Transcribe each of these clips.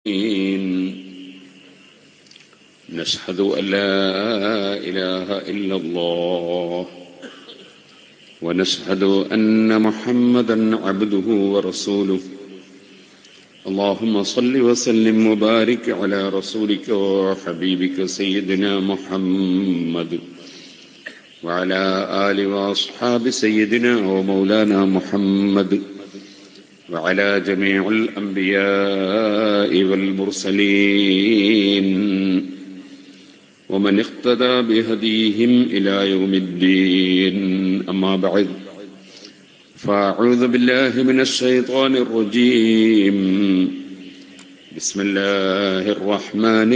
نشهد أن لا إله إلا الله ونشهد أن محمدا عبده ورسوله اللهم صل وسلم وبارك على رسولك وحبيبك سيدنا محمد وعلى آل وأصحاب سيدنا ومولانا محمد وعلى جميع الأنبياء والمرسلين ومن اقتدى بهديهم إلى يوم الدين أما بعد فأعوذ بالله من الشيطان الرجيم بسم الله الرحمن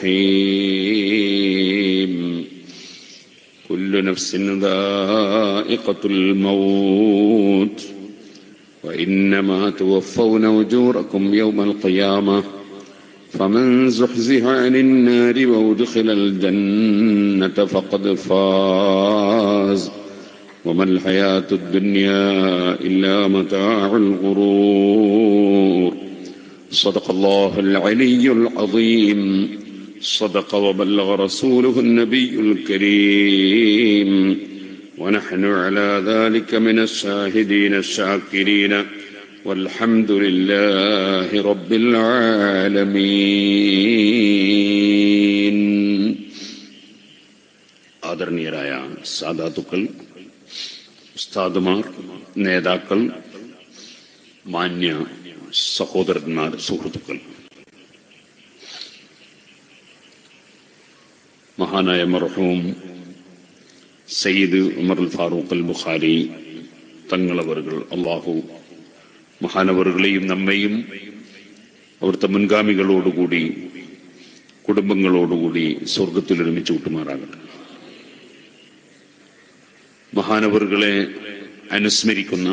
الرحيم كل نفس ذائقة الموت وإنما توفون أجوركم يوم القيامة فمن زحزح عن النار وأدخل الجنة فقد فاز وما الحياة الدنيا إلا متاع الغرور صدق الله العلي العظيم صدق وبلغ رسوله النبي الكريم ونحن على ذلك من الشاهدين الشاكرين والحمد لله رب العالمين ആദരണീയരായ സാധാതുക്കൾ ഉസ്താദുമാർ നേതാക്കൾ മാന്യ സഹോദരന്മാർ സുഹൃത്തുക്കൾ മഹാനായ മർഹൂം സയ്യിദ് ഉമർ അൽ ഫാറൂഖ് അൽ ബുഖാരി തങ്ങളവറുകൾ അള്ളാഹു മഹാനവറുകളെയും നമ്മയും അവിടുത്തെ മുൻഗാമികളോടുകൂടി കുടുംബങ്ങളോടുകൂടി സ്വർഗത്തിൽ ഒരുമിച്ച് കൂട്ടുമാറാകട്ടെ മഹാനവറുകളെ അനുസ്മരിക്കുന്ന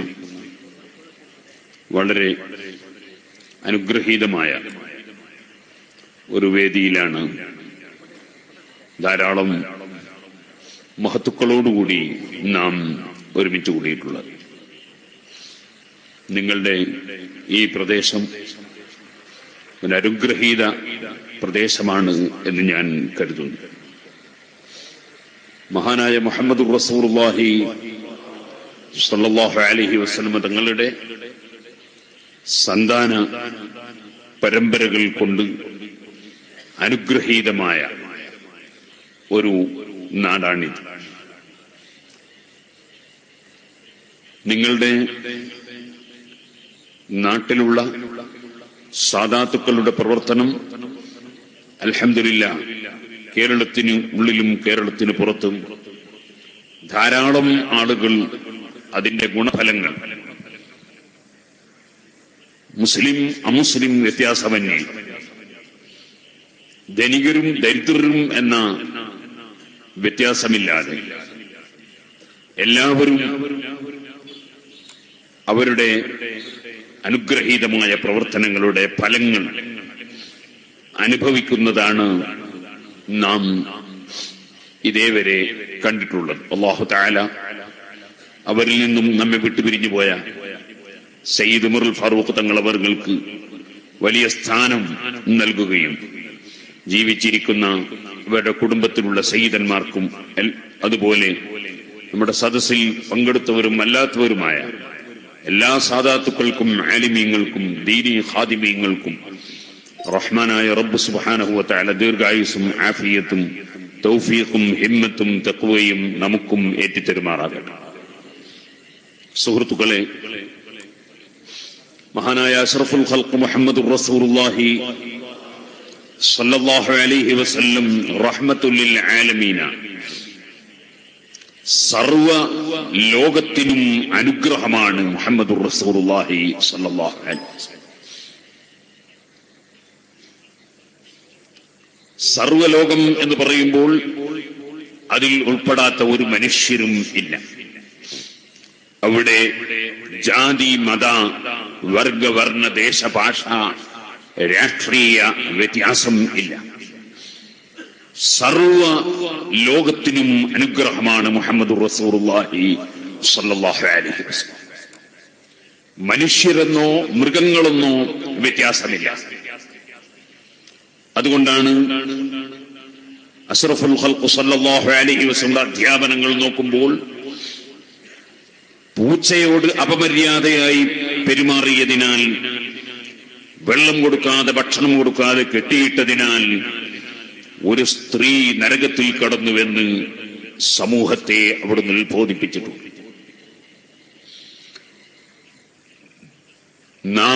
വളരെ അനുഗ്രഹീതമായ ഒരു വേദിയിലാണ് ധാരാളം മഹത്തുക്കളോടുകൂടി നാം ഒരുമിച്ച് കൂടിയിട്ടുള്ളത് നിങ്ങളുടെ ഈ പ്രദേശം ഒരു അനുഗ്രഹീത പ്രദേശമാണ് എന്ന് ഞാൻ കരുതുന്നു മഹാനായ മുഹമ്മദ് റസൂർഹി സല്ലാഹു അലഹി വസ്ലമ തങ്ങളുടെ സന്താന പരമ്പരകൾ കൊണ്ട് അനുഗ്രഹീതമായ ഒരു നാടാണിത് നിങ്ങളുടെ നാട്ടിലുള്ള സാധാത്തുക്കളുടെ പ്രവർത്തനം അലഹമില്ല കേരളത്തിന് ഉള്ളിലും കേരളത്തിന് പുറത്തും ധാരാളം ആളുകൾ അതിന്റെ ഗുണഫലങ്ങൾ മുസ്ലിം അമുസ്ലിം വ്യത്യാസമന്യേ ധനികരും ദരിദ്രരും എന്ന വ്യത്യാസമില്ലാതെ എല്ലാവരും അവരുടെ അനുഗ്രഹീതമായ പ്രവർത്തനങ്ങളുടെ ഫലങ്ങൾ അനുഭവിക്കുന്നതാണ് നാം ഇതേവരെ കണ്ടിട്ടുള്ളത് അള്ളാഹു താല അവരിൽ നിന്നും നമ്മെ വിട്ടുപിരിഞ്ഞു പോയ സയ്യിദ് ഉമറുൽ ഫാറൂഖ് തങ്ങളവർക്ക് വലിയ സ്ഥാനം നൽകുകയും ജീവിച്ചിരിക്കുന്ന ഇവരുടെ കുടുംബത്തിലുള്ള സയ്യിദന്മാർക്കും അതുപോലെ നമ്മുടെ സദസ്സിൽ പങ്കെടുത്തവരും അല്ലാത്തവരുമായ എല്ലാ സാധാത്തുക്കൾക്കും ആലിമീങ്ങൾക്കും ദീനി ഹാദിമീങ്ങൾക്കും റഹ്മാനായ റബ്ബ് സുബാനഹുവത്തായ ദീർഘായുസും ആഫിയത്തും തൗഫീഖും ഹിമ്മത്തും തെക്കുവയും നമുക്കും ഏറ്റിത്തരുമാറാകട്ടെ സുഹൃത്തുക്കളെ മഹാനായ അഷ്റഫുൽ ഖൽഖ് മുഹമ്മദ് റസൂലുള്ളാഹി സല്ലല്ലാഹു അലൈഹി വസല്ലം റഹ്മത്തുല്ലിൽ ആലമീന സർവ ലോകത്തിനും അനുഗ്രഹമാണ് മുഹമ്മദ് റസൂലുള്ളാഹി സല്ലല്ലാഹു അലൈഹി വസല്ലം സർവലോകം എന്ന് പറയുമ്പോൾ അതിൽ ഉൾപ്പെടാത്ത ഒരു മനുഷ്യരും ഇല്ല അവിടെ ജാതി മത വർഗ വർണ്ണ ദേശഭാഷ രാഷ്ട്രീയ വ്യത്യാസം ഇല്ല സർവ ലോകത്തിനും അനുഗ്രഹമാണ് മുഹമ്മദ് റസൂറുല്ലാഹി സല്ലല്ലാഹു അലൈഹി വസല്ലം മനുഷ്യരെന്നോ മൃഗങ്ങളെന്നോ വ്യത്യാസമില്ല അതുകൊണ്ടാണ് അഷ്റഫുൽ ഖൽഖ് സല്ലല്ലാഹു അലൈഹി വസല്ലം അധ്യാപനങ്ങൾ നോക്കുമ്പോൾ പൂച്ചയോട് അപമര്യാദയായി പെരുമാറിയതിനാൽ വെള്ളം കൊടുക്കാതെ ഭക്ഷണം കൊടുക്കാതെ കെട്ടിയിട്ടതിനാൽ ഒരു സ്ത്രീ നരകത്തിൽ കടന്നുവെന്ന് സമൂഹത്തെ അവിടുന്ന് ഉത്ബോധിപ്പിച്ചിട്ടുണ്ട് നാം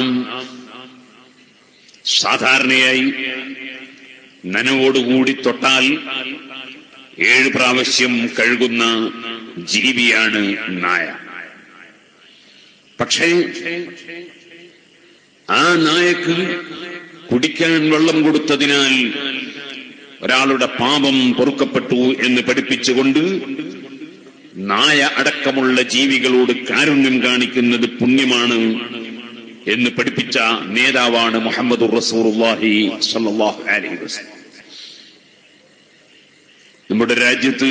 സാധാരണയായി നനവോടുകൂടി തൊട്ടാൽ ഏഴ് പ്രാവശ്യം കഴുകുന്ന ജീവിയാണ് നായ പക്ഷേ ആ നായക്ക് കുടിക്കാൻ വെള്ളം കൊടുത്തതിനാൽ ഒരാളുടെ പാപം പൊറുക്കപ്പെട്ടു എന്ന് പഠിപ്പിച്ചുകൊണ്ട് നായ അടക്കമുള്ള ജീവികളോട് കാരുണ്യം കാണിക്കുന്നത് പുണ്യമാണ് എന്ന് പഠിപ്പിച്ച നേതാവാണ് മുഹമ്മദ് റസൂറുല്ലാഹി സല്ലല്ലാഹു അലൈഹി വസല്ലം നമ്മുടെ രാജ്യത്ത്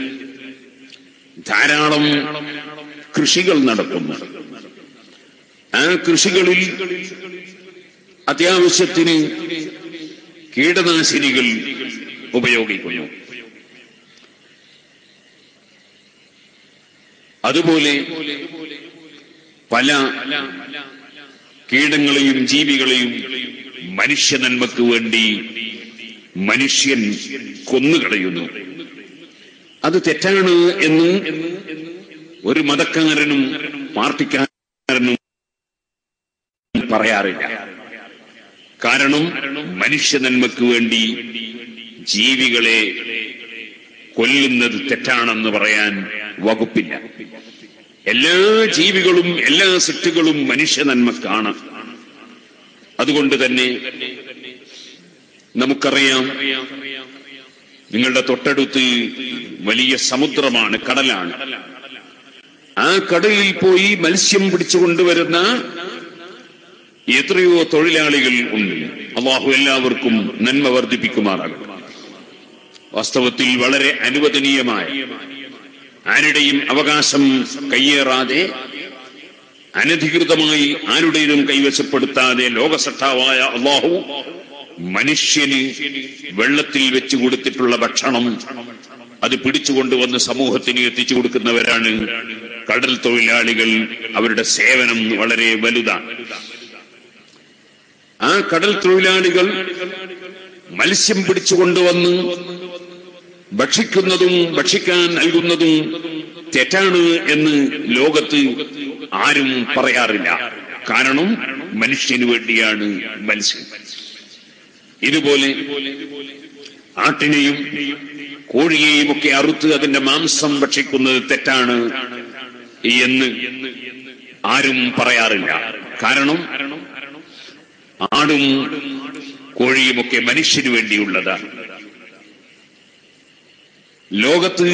ധാരാളം കൃഷികൾ നടക്കുന്നു ആ കൃഷികളിൽ അത്യാവശ്യത്തിന് കീടനാശിനികൾ ഉപയോഗിക്കുന്നു അതുപോലെ പല കീടങ്ങളെയും ജീവികളെയും മനുഷ്യ നന്മക്ക് വേണ്ടി മനുഷ്യൻ കൊന്നുകളയുന്നു അത് തെറ്റാണ് എന്ന് ഒരു മതക്കാരനും പാർട്ടിക്കാരനും പറയാറില്ല കാരണം മനുഷ്യ നന്മക്ക് വേണ്ടി ജീവികളെ കൊല്ലുന്നത് തെറ്റാണെന്ന് പറയാൻ വകുപ്പില്ല എല്ലാ ജീവികളും എല്ലാ സൃഷ്ടികളും മനുഷ്യ നന്മക്കാണ് അതുകൊണ്ട് തന്നെ നമുക്കറിയാം നിങ്ങളുടെ തൊട്ടടുത്ത് വലിയ സമുദ്രമാണ് കടലാണ് ആ കടലിൽ പോയി മത്സ്യം പിടിച്ചു കൊണ്ടുവരുന്ന എത്രയോ തൊഴിലാളികൾ ഉണ്ട് അള്ളാഹു എല്ലാവർക്കും നന്മ വർദ്ധിപ്പിക്കുമാറാകും വാസ്തവത്തിൽ വളരെ അനുവദനീയമായ ആരുടെയും അവകാശം കയ്യേറാതെ അനധികൃതമായി ആരുടെയും കൈവശപ്പെടുത്താതെ ലോകസട്ടാവായ അള്ളാഹു മനുഷ്യന് വെള്ളത്തിൽ വെച്ചു കൊടുത്തിട്ടുള്ള ഭക്ഷണം അത് പിടിച്ചുകൊണ്ടുവന്ന് സമൂഹത്തിന് എത്തിച്ചു കൊടുക്കുന്നവരാണ് കടൽ തൊഴിലാളികൾ അവരുടെ സേവനം വളരെ വലുതാണ് ആ കടൽ തൊഴിലാളികൾ മത്സ്യം പിടിച്ചുകൊണ്ടുവന്ന് ഭക്ഷിക്കുന്നതും ഭക്ഷിക്കാൻ നൽകുന്നതും തെറ്റാണ് എന്ന് ലോകത്ത് ആരും പറയാറില്ല കാരണം മനുഷ്യന് വേണ്ടിയാണ് മത്സ്യം ഇതുപോലെ ആട്ടിനെയും കോഴിയെയും ഒക്കെ അറുത്ത് അതിന്റെ മാംസം ഭക്ഷിക്കുന്നത് തെറ്റാണ് എന്ന് ആരും പറയാറില്ല കാരണം ആടും കോഴിയുമൊക്കെ മനുഷ്യന് വേണ്ടിയുള്ളതാണ് ലോകത്ത്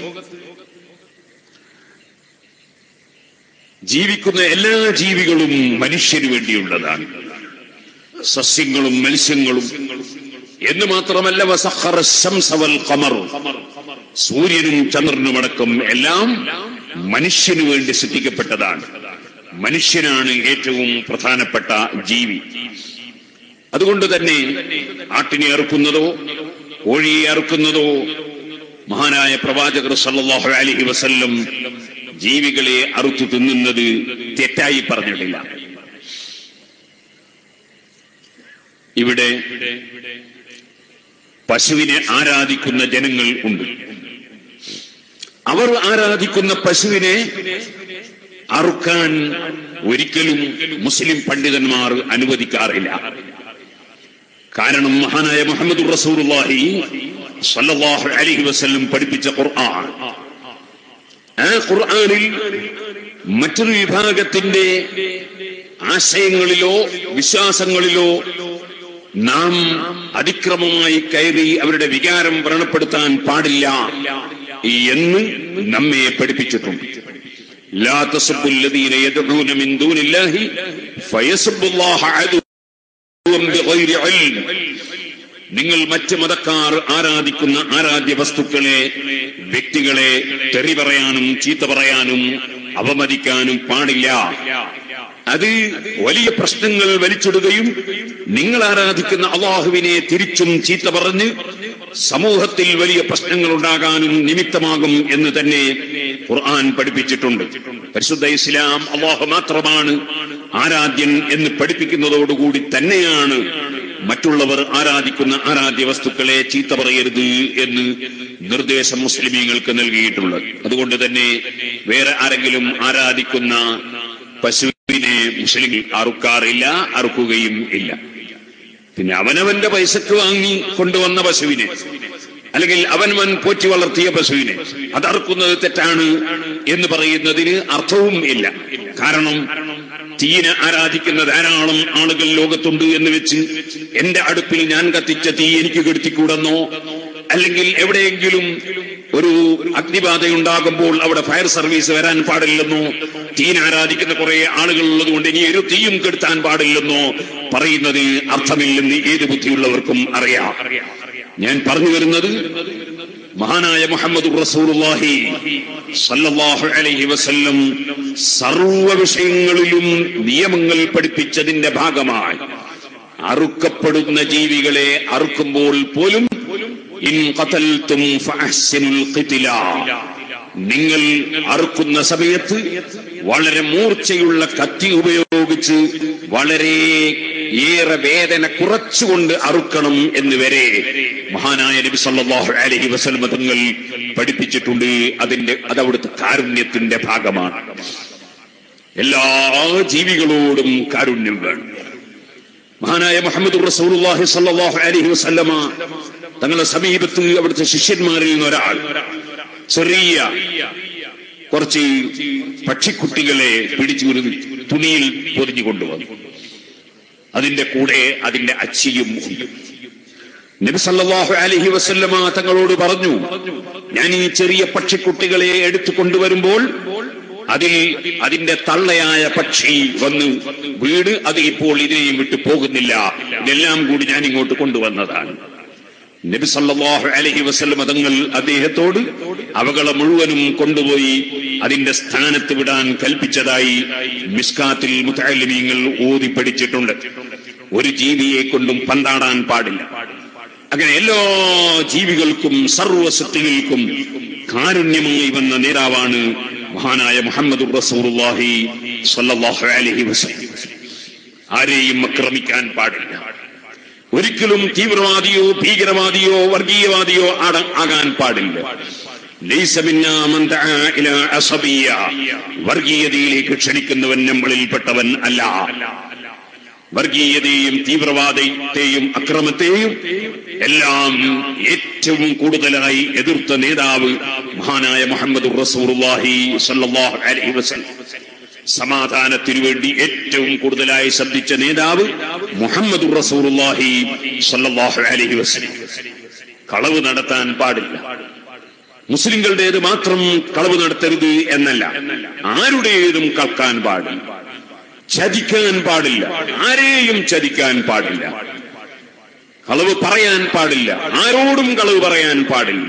ജീവിക്കുന്ന എല്ലാ ജീവികളും മനുഷ്യന് വേണ്ടിയുള്ളതാണ് സസ്യങ്ങളും മത്സ്യങ്ങളും എന്ന് മാത്രമല്ല വസഖറ ശംസ വൽ ഖമർ സൂര്യനും ചന്ദ്രനും അടക്കം എല്ലാം മനുഷ്യന് വേണ്ടി സൃഷ്ടിക്കപ്പെട്ടതാണ് മനുഷ്യനാണ് ഏറ്റവും പ്രധാനപ്പെട്ട ജീവി അതുകൊണ്ട് തന്നെ ആട്ടിനെ അറുക്കുന്നതോ കോഴിയെ അറുക്കുന്നതോ മഹാനായ പ്രവാചകർ സല്ലല്ലാഹു അലൈഹി വസല്ലം ജീവികളെ അറുത്തു തിന്നുന്നത് തെറ്റായി പറഞ്ഞിട്ടില്ല ഇവിടെ പശുവിനെ ആരാധിക്കുന്ന ജനങ്ങൾ ഉണ്ട് അവർ ആരാധിക്കുന്ന പശുവിനെ അറുക്കാൻ ഒരിക്കലും മുസ്ലിം പണ്ഡിതന്മാർ അനുവദിക്കാറില്ല കാരണം മഹാനായ മുഹമ്മദ് റസൂലുള്ളാഹി സല്ലല്ലാഹു അലൈഹി വസല്ലം പഠിപ്പിച്ച ഖുർആൻ ആ ഖുർആനിൽ മറ്റൊരു വിഭാഗത്തിന്റെ ആശയങ്ങളിലോ വിശ്വാസങ്ങളിലോ നാം അതിക്രമമായി കയറി അവരുടെ വികാരം വ്രണപ്പെടുത്താൻ പാടില്ല എന്ന് നമ്മെ പഠിപ്പിച്ചിട്ടുണ്ട് لا تسبوا الذين يدعون من دون الله فيسبوا الله عدوا بغير علم നിങ്ങൾ മറ്റ് മതക്കാർ ആരാധിക്കുന്ന ആരാധ്യ വസ്തുക്കളെ വ്യക്തികളെ തെറി പറയാനും ചീത്ത പറയാനും അപമതിക്കാനും പാടില്ല അത് വലിയ പ്രശ്നങ്ങൾ വലിച്ചിടുകയും നിങ്ങൾ ആരാധിക്കുന്ന അള്ളാഹുവിനെ തിരിച്ചും ചീത്ത പറഞ്ഞ് സമൂഹത്തിൽ വലിയ പ്രശ്നങ്ങൾ ഉണ്ടാകാനും നിമിത്തമാകും എന്ന് തന്നെ ഖുർആൻ പഠിപ്പിച്ചിട്ടുണ്ട് പരിശുദ്ധ ഇസ്ലാം അള്ളാഹു മാത്രമാണ് ആരാധ്യൻ എന്ന് പഠിപ്പിക്കുന്നതോടുകൂടി തന്നെയാണ് മറ്റുള്ളവർ ആരാധിക്കുന്ന ആരാധ്യ വസ്തുക്കളെ ചീത്ത പറയരുത് എന്ന് നിർദ്ദേശം മുസ്ലിമീങ്ങൾക്ക് നൽകിയിട്ടുള്ളത് അതുകൊണ്ട് തന്നെ വേറെ ആരെങ്കിലും ആരാധിക്കുന്ന പശുവിനെ മുസ്ലിം അറുക്കാറില്ല അറുക്കുകയും ഇല്ല പിന്നെ അവനവന്റെ പൈസക്ക് വാങ്ങി കൊണ്ടുവന്ന പശുവിനെ അല്ലെങ്കിൽ അവനവൻ പോറ്റി വളർത്തിയ പശുവിനെ അതറുക്കുന്നത് തെറ്റാണ് എന്ന് പറയുന്നതിന് അർത്ഥവും ഇല്ല കാരണം തീനെ ആരാധിക്കുന്ന ധാരാളം ആളുകൾ ലോകത്തുണ്ട് എന്ന് വെച്ച് എന്റെ അടുപ്പിൽ ഞാൻ കത്തിച്ച തീ എനിക്ക് കെടുത്തിക്കൂടെന്നോ അല്ലെങ്കിൽ എവിടെയെങ്കിലും ഒരു അഗ്നിബാധയുണ്ടാകുമ്പോൾ അവിടെ ഫയർ സർവീസ് വരാൻ പാടില്ലെന്നോ തീൻ ആരാധിക്കുന്ന കുറെ ആളുകൾ ഉള്ളതുകൊണ്ട് ഇനി ഒരു തീയും കെടുത്താൻ പാടില്ലെന്നോ പറയുന്നത് അർത്ഥമില്ലെന്ന് ഏത് ബുദ്ധിയുള്ളവർക്കും അറിയാം ഞാൻ പറഞ്ഞു വരുന്നത് മഹാനായ മുഹമ്മദ് റസൂലുള്ളാഹി സല്ലല്ലാഹു അലൈഹി വസല്ലം സർവ വിഷയങ്ങളിലും നിയമങ്ങൾ പഠിപ്പിച്ചതിന്റെ ഭാഗമായി അറുക്കപ്പെടുന്ന ജീവികളെ അറുക്കുമ്പോൾ പോലും ഇൻ ഖതൽതും ഫഅഹ്സിനുൽ ഖിത്ല നിങ്ങൾ അറുക്കുന്ന സമയത്ത് വളരെ മൂർച്ചയുള്ള കത്തി ഉപയോഗിച്ച് വളരെ ഏറെ വേദന കുറച്ചുകൊണ്ട് അറുക്കണം എന്ന് വരെ മഹാനായ നബി സല്ലല്ലാഹു അലൈഹി വസല്ലം തങ്ങൾ പഠിപ്പിച്ചിട്ടുണ്ട് അതിന്റെ അതവിടുത്തെ കാരുണ്യത്തിന്റെ ഭാഗമാണ് എല്ലാ ജീവികളോടും കാരുണ്യം വേണം മഹാനായ മുഹമ്മദ് റസൂലുള്ളാഹി സല്ലല്ലാഹു അലൈഹി വസല്ലമ തങ്ങളുടെ സമീപത്ത് അവിടുത്തെ ശിഷ്യന്മാരിൽ നിന്ന് ഒരാൾ ചെറിയ കുറച്ച് പക്ഷിക്കുട്ടികളെ പിടിച്ചു ഒരു തുണിയിൽ പൊതിഞ്ഞു കൊണ്ടുവന്നു അതിന്റെ കൂടെ അതിന്റെ അച്ചിയും ഉണ്ട് നബി സല്ലല്ലാഹു അലൈഹി വസല്ലമ തങ്ങളോട് പറഞ്ഞു ഞാൻ ഈ ചെറിയ പക്ഷിക്കുട്ടികളെ എടുത്തു കൊണ്ടുവരുമ്പോൾ അതിൽ അതിന്റെ തള്ളയായ പക്ഷി വന്ന് വീട് അത് ഇപ്പോൾ ഇതിനെയും വിട്ടു പോകുന്നില്ല ഇതെല്ലാം കൂടി ഞാൻ ഇങ്ങോട്ട് കൊണ്ടുവന്നതാണ് നബി സല്ലല്ലാഹു അലൈഹി വസല്ലം തങ്ങൾ അദ്ദേഹത്തോട് അവകളെ മുഴുവനും കൊണ്ടുപോയി അതിന്റെ സ്ഥാനത്ത് വിടാൻ കൽപ്പിച്ചതായി മിസ്കാത്തിൽ മുത്തലിമീങ്ങൾ ഓതി പഠിച്ചിട്ടുണ്ട് ഒരു ജീവിയെ കൊണ്ടും പന്താടാൻ പാടില്ല അങ്ങനെ എല്ലാ ജീവികൾക്കും സർവസത്യങ്ങൾക്കും കാരുണ്യമായി വന്ന നേതാവാണ് മഹാനായ മുഹമ്മദ് റസൂറുല്ലാഹി സല്ലല്ലാഹു അലൈഹി വസല്ലം ആരെയും ആക്രമിക്കാൻ പാടില്ല ഒരിക്കലും തീവ്രവാദിയോ ഭീകരവാദിയോ വർഗീയവാദിയോ ആട- ആകാൻ പാടില്ല ലൈസ മിന്നാ മൻ ദഅ ഇലാ അസബിയ്യ. വർഗീയതയിലേക്ക് ക്ഷണിക്കുന്നവൻ നമ്മളിൽപ്പെട്ടവൻ അല്ല വർഗീയതയും തീവ്രവാദത്തെയും അക്രമത്തെയും എല്ലാം ഏറ്റവും കൂടുതലായി എതിർത്ത നേതാവ് മഹാനായ മുഹമ്മദ് റസൂറുല്ലാഹി സല്ലല്ലാഹു അലൈഹി വസല്ലം സമാധാനത്തിനു വേണ്ടി ഏറ്റവും കൂടുതലായി ശബ്ദിച്ച നേതാവ് മുഹമ്മദ് റസൂറുല്ലാഹി സല്ലല്ലാഹു അലൈഹി വസല്ലം കളവ് നടത്താൻ പാടില്ല മുസ്ലിങ്ങളുടേത് മാത്രം കളവ് നടത്തരുത് എന്നല്ല ആരുടേതും കൽക്കാൻ പാടില്ല ചതിക്കാൻ പാടില്ല ആരെയും ചതിക്കാൻ പാടില്ല കളവ് പറയാൻ പാടില്ല ആരോടും കളവ് പറയാൻ പാടില്ല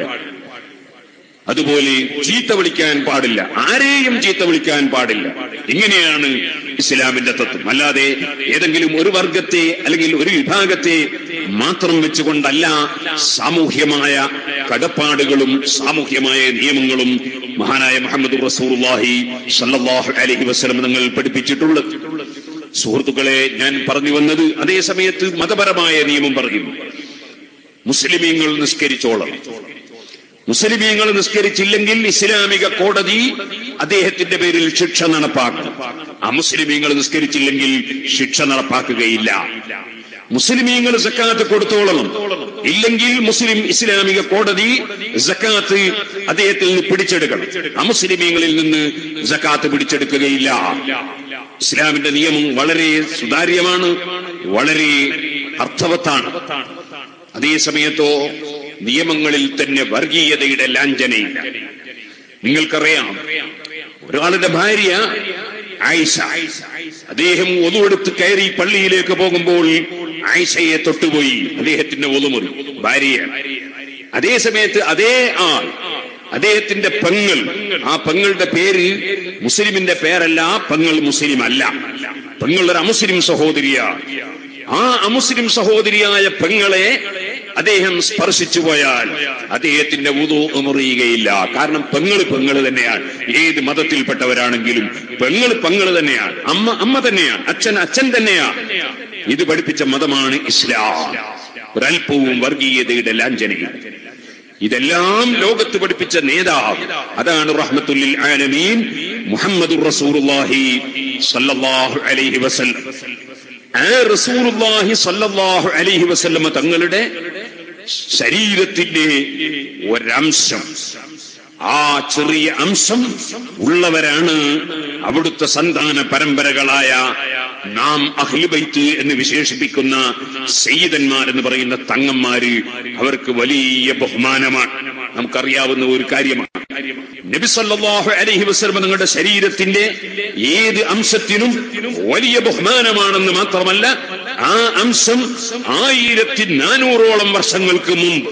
അതുപോലെ ചീത്ത വിളിക്കാൻ പാടില്ല ആരെയും ചീത്ത വിളിക്കാൻ പാടില്ല ഇങ്ങനെയാണ് ഇസ്ലാമിന്റെ തത്വം അല്ലാതെ ഏതെങ്കിലും ഒരു വർഗത്തെ അല്ലെങ്കിൽ ഒരു വിഭാഗത്തെ മാത്രം വെച്ചുകൊണ്ടല്ല സാമൂഹ്യമായ കടപ്പാടുകളും സാമൂഹ്യമായ നിയമങ്ങളും മഹാനായ മുഹമ്മദ് റസൂർഹി സല്ലല്ലാഹു അലൈഹി വസല്ലം തങ്ങൾ പഠിപ്പിച്ചിട്ടുള്ളത് സുഹൃത്തുക്കളെ ഞാൻ പറഞ്ഞു വന്നത് അതേ സമയത്ത് മതപരമായ നിയമം പറയുന്നു മുസ്ലിമീങ്ങൾ നിസ്കരിച്ചോളം മുസ്ലിമീങ്ങൾ നിസ്കരിച്ചില്ലെങ്കിൽ ഇസ്ലാമിക കോടതി അദ്ദേഹത്തിന്റെ പേരിൽ ശിക്ഷ നടപ്പാക്കും അമുസ്ലിമീങ്ങൾ നിസ്കരിച്ചില്ലെങ്കിൽ ശിക്ഷ നടപ്പാക്കുകയില്ല മുസ്ലിമീങ്ങൾ സക്കാത്ത് കൊടുത്തോളണം ഇല്ലെങ്കിൽ മുസ്ലിം ഇസ്ലാമിക കോടതി സക്കാത്ത് അദ്ദേഹത്തിൽ നിന്ന് പിടിച്ചെടുക്കണം അമുസ്ലിമീങ്ങളിൽ നിന്ന് സക്കാത്ത് പിടിച്ചെടുക്കുകയില്ല ഇസ്ലാമിന്റെ നിയമം വളരെ സുതാര്യമാണ് വളരെ അർത്ഥവത്താണ് അതേ സമയത്തോ നിയമങ്ങളിൽ തന്നെ വർഗീയതയുടെ ലാഞ്ചനയില്ല നിങ്ങൾക്കറിയാം ഒരാളുടെ ഭാര്യ ആയിഷ അദ്ദേഹം ഒതുവെടുത്ത് കയറി പള്ളിയിലേക്ക് പോകുമ്പോൾ ആയിഷയെ തൊട്ടുപോയി അദ്ദേഹത്തിന്റെ ഒതുമുറി ഭാര്യയാണ് അതേ സമയത്ത് അതേ ആൾ അദ്ദേഹത്തിന്റെ പെങ്ങൾ ആ പെങ്ങളുടെ പേര് മുസ്ലിമിന്റെ പേരല്ല പെങ്ങൾ മുസ്ലിം അല്ല പെങ്ങൾ ഒരു അമുസ്ലിം സഹോദരിയാണ് ആ അമുസ്ലിം സഹോദരിയായ പെങ്ങളെ അദ്ദേഹം സ്പർശിച്ചു പോയാൽ അദ്ദേഹത്തിന്റെ ഉതു മുറിയുകയില്ല കാരണം പെങ്ങള് പെങ്ങള് തന്നെയാണ് ഏത് മതത്തിൽപ്പെട്ടവരാണെങ്കിലും പെങ്ങള് പെങ്ങള് തന്നെയാണ് അമ്മ അമ്മ തന്നെയാണ് അച്ഛൻ അച്ഛൻ തന്നെയാണ് ഇത് പഠിപ്പിച്ച മതമാണ് ഇസ്ലാം ഒരല്പവും വർഗീയതയുടെ ലാഞ്ചനയും ഇതെല്ലാം ലോകത്ത് പഠിപ്പിച്ച നേതാവ് അതാണ് റഹ്മത്തുല്ലിൽ ആലമീൻ മുഹമ്മദ് റസൂലുള്ളാഹി സല്ലല്ലാഹു അലൈഹി വസല്ലം ആ റസൂലുള്ളാഹി സല്ലല്ലാഹു അലൈഹി വസല്ലമ തങ്ങളുടെ ശരീരത്തിന്റെ ഒരംശം ആ ചെറിയ അംശം ഉള്ളവരാണ് അവിടുത്തെ സന്താന പരമ്പരകളായ നാം അഖിലുബൈത്ത് എന്ന് വിശേഷിപ്പിക്കുന്ന സയ്യിദന്മാർ എന്ന് പറയുന്ന തങ്ങന്മാര് അവർക്ക് വലിയ ബഹുമാനമാണ് നമുക്കറിയാവുന്ന ഒരു കാര്യമാണ് നബി സല്ലല്ലാഹു അലൈഹി വസല്ലം നിങ്ങളുടെ ശരീരത്തിന്റെ ഏത് അംശത്തിനും വലിയ ബഹുമാനമാണെന്ന് മാത്രമല്ല ആ അംശം ആയിരത്തി നാനൂറോളം വർഷങ്ങൾക്ക് മുമ്പ്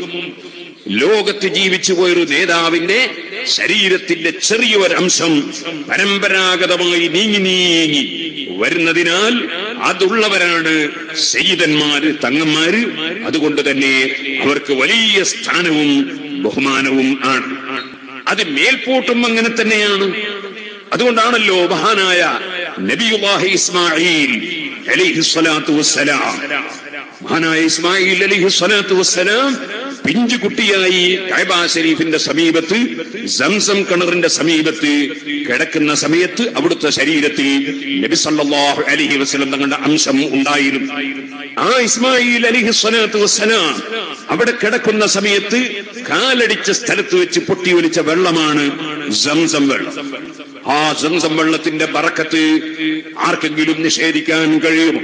ലോകത്ത് ജീവിച്ചു പോയൊരു നേതാവിന്റെ ശരീരത്തിന്റെ ചെറിയൊരു അംശം പരമ്പരാഗതമായി നീങ്ങി നീങ്ങി വരുന്നതിനാൽ അതുള്ളവരാണ് സയ്യിദന്മാര് തങ്ങന്മാര് അതുകൊണ്ട് തന്നെ അവർക്ക് വലിയ സ്ഥാനവും ബഹുമാനവും ആണ് അത് മേൽപോട്ടും അങ്ങനെ തന്നെയാണ് അതുകൊണ്ടാണല്ലോ മഹാനായ നബിയുല്ലാഹി ഇസ്മായിൽ അലിഹി സ്വലാത്തു വസ്സലാം മഹാനായ ഇസ്മായിൽ അലിഹി സ്വലാത്തു വസ്സലാം പിഞ്ചു കുട്ടിയായി കൈബ ഷരീഫിന്റെ സമീപത്ത് സംസം കിണറിന്റെ സമീപത്ത് കിടക്കുന്ന സമയത്ത് അവിടുത്തെ ശരീരത്തിൽ നബി സല്ലല്ലാഹു അലൈഹി വസല്ലം തങ്ങളുടെ അംശം ഉണ്ടായിരുന്നു ആ ഇസ്മായിൽ അലിഹി സ്വലാത്തു വസ്സലാം അവിടെ കിടക്കുന്ന സമയത്ത് കാലടിച്ച സ്ഥലത്ത് വെച്ച് പൊട്ടി ഒലിച്ച വെള്ളമാണ് സംസം വെള്ളം ആ സംസം വെള്ളത്തിന്റെ ബറക്കത്ത് ആർക്കെങ്കിലും നിഷേധിക്കാൻ കഴിയുമോ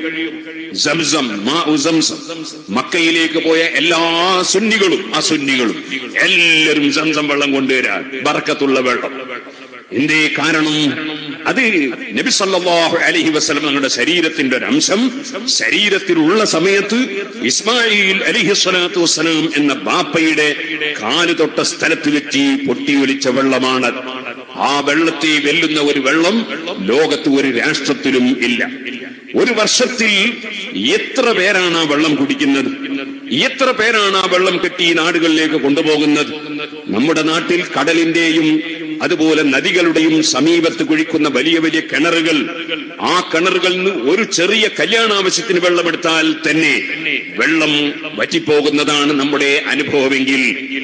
സംസം മാഉ സംസം മക്കയിലേക്ക് പോയ എല്ലാ സുന്നികളും അസുന്നികളും എല്ലാവരും സംസം വെള്ളം കൊണ്ടുവരാൻ ബറക്കത്തുള്ള വെള്ളം എന്തേ കാരണം അത് നബി സല്ലല്ലാഹു അലൈഹി വസല്ലം തങ്ങളുടെ ശരീരത്തിന്റെ ഒരു അംശം ശരീരത്തിലുള്ള സമയത്ത് ഇസ്മായിൽ അലിഹി സ്വലാത്തു വസ്സലാം എന്ന ബാപ്പയുടെ കാല് തൊട്ട സ്ഥലത്ത് വെച്ച് പൊട്ടിയൊലിച്ച വെള്ളമാണ് ആ വെള്ളത്തെ വെല്ലുന്ന ഒരു വെള്ളം ലോകത്ത് ഒരു രാഷ്ട്രത്തിലും ഇല്ല ഒരു വർഷത്തിൽ എത്ര പേരാണ് ആ വെള്ളം കുടിക്കുന്നത് എത്ര പേരാണ് ആ വെള്ളം കെട്ടി നാടുകളിലേക്ക് കൊണ്ടുപോകുന്നത് നമ്മുടെ നാട്ടിൽ കടലിന്റെയും അതുപോലെ നദികളുടെയും സമീപത്ത് കുഴിക്കുന്ന വലിയ വലിയ കിണറുകൾ ആ കിണറുകളിൽ നിന്ന് ഒരു ചെറിയ കല്യാണാവശ്യത്തിന് വെള്ളമെടുത്താൽ തന്നെ വെള്ളം വറ്റിപ്പോകുന്നതാണ് നമ്മുടെ അനുഭവമെങ്കിൽ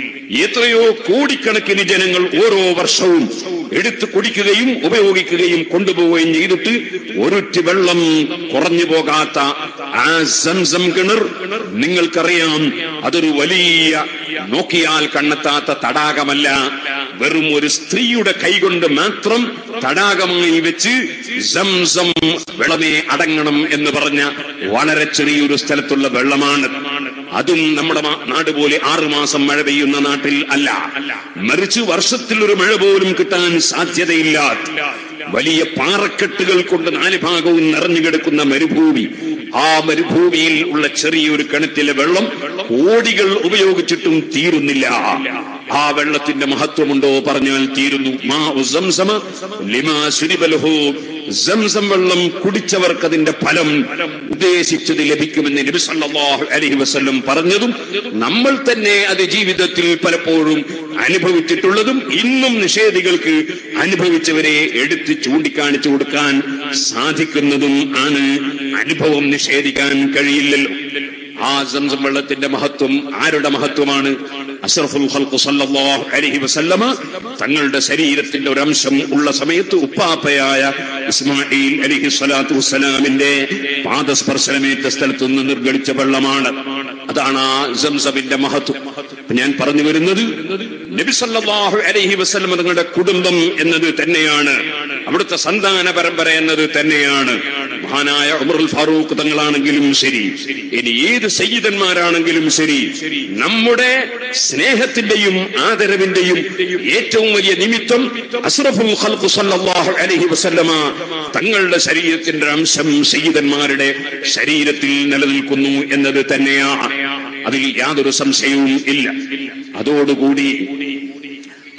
എത്രയോ കോടിക്കണക്കിന് ജനങ്ങൾ ഓരോ വർഷവും എടുത്ത് കുടിക്കുകയും ഉപയോഗിക്കുകയും കൊണ്ടുപോവുകയും ചെയ്തിട്ട് ഒരൊറ്റ വെള്ളം കുറഞ്ഞു പോകാത്ത ആ സംസം കിണർ നിങ്ങൾക്കറിയാം അതൊരു വലിയ നോക്കിയാൽ കണ്ണെത്താത്ത തടാകമല്ല വെറും ഒരു സ്ത്രീയുടെ കൈകൊണ്ട് മാത്രം തടാകമായി വെച്ച് സംസം വെള്ളമേ അടങ്ങണം എന്ന് പറഞ്ഞ വളരെ ചെറിയൊരു സ്ഥലത്തുള്ള വെള്ളമാണ് അതും നമ്മുടെ മാ- നാട് പോലെ ആറുമാസം മഴ പെയ്യുന്ന നാട്ടിൽ അല്ല മറിച്ച് വർഷത്തിൽ ഒരു മഴ പോലും കിട്ടാൻ സാധ്യതയില്ലാത്ത വലിയ പാറക്കെട്ടുകൾ കൊണ്ട് നാല് ഭാഗവും നിറഞ്ഞു കിടക്കുന്ന മരുഭൂമി ആ മരുഭൂമിയിൽ ഉള്ള ചെറിയൊരു കിണറ്റിലെ വെള്ളം കോടികൾ ഉപയോഗിച്ചിട്ടും തീരുന്നില്ല ആ വെള്ളത്തിന്റെ മഹത്വമുണ്ടോ പറഞ്ഞാൽ തീരുന്നു മാ സംസമ ലിമാ ശുരിബലഹു സംസം വെള്ളം കുടിച്ചവർക്ക് അതിന്റെ ഫലം ഉദ്ദേശിച്ചത് ലഭിക്കുമെന്ന് നബി സല്ലല്ലാഹു അലൈഹി വസല്ലം പറഞ്ഞതും നമ്മൾ തന്നെ അത് ജീവിതത്തിൽ പലപ്പോഴും അനുഭവിച്ചിട്ടുള്ളതും ഇന്നും നിഷേധികൾക്ക് അനുഭവിച്ചവരെ എടുത്ത് ചൂണ്ടിക്കാണിച്ചു കൊടുക്കാൻ സാധിക്കുന്നതും ആണ് അനുഭവം നിഷേധിക്കാൻ കഴിയില്ലല്ലോ ആ സംസം വെള്ളത്തിന്റെ മഹത്വം ആരുടെ മഹത്വമാണ് അഷ്റഫുൽ ഖൽഖ് സല്ലല്ലാഹു അലൈഹി വസല്ലമ തങ്ങളുടെ ശരീരത്തിന്റെ ഒരു അംശം ഉള്ള സമയത്ത് ഉപ്പാപ്പയായ ഇസ്മായിൽ അലൈഹി സ്വലാത്തു വസ്സലാമിന്റെ പാദസ്പർശനമേറ്റ സ്ഥലത്ത് നിന്ന് നിർഗളിച്ച വെള്ളമാണ് അതാണ് ആ സംസമിന്റെ മഹത്വം അപ്പൊ ഞാൻ പറഞ്ഞു വരുന്നത് നബി സല്ലല്ലാഹു അലൈഹി വസല്ലമ തങ്ങളുടെ കുടുംബം എന്നത് തന്നെയാണ് അവിടുത്തെ സന്താന പരമ്പര എന്നത് തന്നെയാണ് മഹാനായ ഉമറുൽ ഫാറൂഖ് തങ്ങളാണെങ്കിലും ശരി ഇനി ഏത് സയ്യിദന്മാരാണെങ്കിലും ശരി നമ്മുടെ സ്നേഹത്തിന്റെയും ആദരവിന്റെയും ഏറ്റവും വലിയ നിമിത്തം അസ്റഫുൽ ഖൽഖ് സല്ലല്ലാഹു അലൈഹി വസല്ലമ തങ്ങളുടെ ശരീരത്തിന്റെ അംശം സയ്യിദന്മാരുടെ ശരീരത്തിൽ നിലനിൽക്കുന്നു എന്നത് തന്നെയാണ് അതിൽ യാതൊരു സംശയവും ഇല്ല അതോടുകൂടി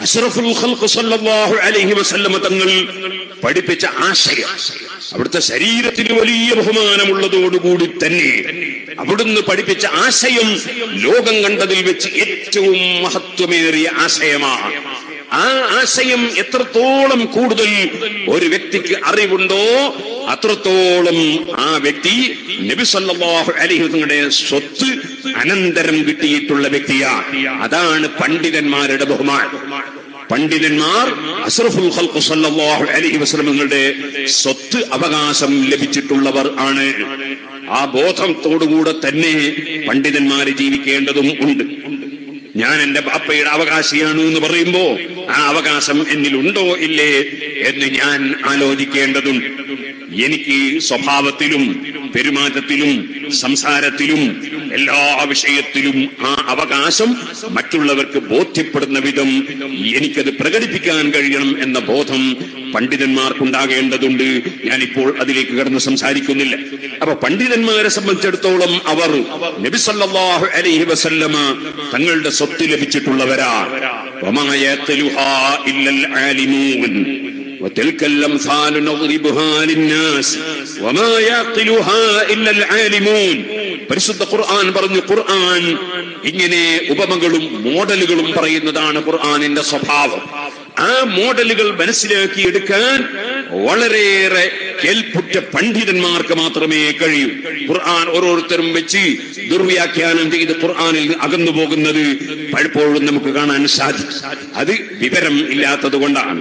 അഷ്റഫുൽ ഖൽഖ് സല്ലല്ലാഹു അലൈഹി വസല്ലമ തങ്ങൾ പഠിപ്പിച്ച ആശയം അവിടുത്തെ ശരീരത്തിന് വലിയ ബഹുമാനമുള്ളതോടുകൂടി തന്നെ അവിടുന്ന് പഠിപ്പിച്ച ആശയം ലോകം കണ്ടതിൽ വെച്ച് ഏറ്റവും മഹത്വമേറിയ ആശയമാണ് ആ ആശയം എത്രത്തോളം കൂടുതൽ ഒരു വ്യക്തിക്ക് അറിവുണ്ടോ അത്രത്തോളം ആ വ്യക്തി നബി സല്ലല്ലാഹു അലൈഹി തങ്ങളുടെ സ്വത്ത് അനന്തരം കിട്ടിയിട്ടുള്ള വ്യക്തിയാണ് അതാണ് പണ്ഡിതന്മാരുടെ ബഹുമാനം പണ്ഡിതന്മാർ അഷ്റഫുൽ ഖൽഖ് സല്ലല്ലാഹു അലൈഹി വസല്ലമയുടെ സ്വത്ത് അവകാശം ലഭിച്ചിട്ടുള്ളവർ ആണ് ആ ബോധത്തോടുകൂടെ തന്നെ പണ്ഡിതന്മാർ ജീവിക്കേണ്ടതും ഉണ്ട് ഞാൻ എന്റെ ബാപ്പയുടെ അവകാശിയാണ് എന്ന് പറയുമ്പോ ആ അവകാശം എന്നിലുണ്ടോ ഇല്ലേ എന്ന് ഞാൻ ആലോചിക്കേണ്ടതുണ്ട് എനിക്ക് സ്വഭാവത്തിലും പെരുമാറ്റത്തിലും സംസാരത്തിലും എല്ലാ വിഷയത്തിലും ആ അവകാശം മറ്റുള്ളവർക്ക് ബോധ്യപ്പെടുന്ന വിധം എനിക്കത് പ്രകടിപ്പിക്കാൻ കഴിയണം എന്ന ബോധം പണ്ഡിതന്മാർക്കുണ്ടാകേണ്ടതുണ്ട് ഞാനിപ്പോൾ അതിലേക്ക് കടന്ന് സംസാരിക്കുന്നില്ല അപ്പൊ പണ്ഡിതന്മാരെ സംബന്ധിച്ചിടത്തോളം അവർ നബി സല്ലല്ലാഹു അലൈഹി വസല്ലമ തങ്ങളുടെ സ്വത്ത് ലഭിച്ചിട്ടുള്ളവരാ വമാ യഖ്ലുഹാ ഇല്ലൽ ആലിമൂൻ وتلك الأمثال نضربها للناس وما يعقلها إلا العالمون പരിശുദ്ധ ഖുർആൻ പറഞ്ഞു ഖുർആൻ ഇങ്ങനെ ഉപമകളും മോഡലുകളും പറയുന്നതാണ് ഖുർആനിന്റെ സ്വഭാവം ആ മോഡലുകൾ മനസ്സിലാക്കിയെടുക്കാൻ വളരെയേറെ കേൾപ്പുറ്റ പണ്ഡിതന്മാർക്ക് മാത്രമേ കഴിയൂ ഖുർആൻ ഓരോരുത്തരും വെച്ച് ദുർവ്യാഖ്യാനം ചെയ്ത് ഖുർആനിൽ അകന്നു പോകുന്നത് പലപ്പോഴും നമുക്ക് കാണാൻ സാധിക്കും അത് വിവരം ഇല്ലാത്തത് കൊണ്ടാണ്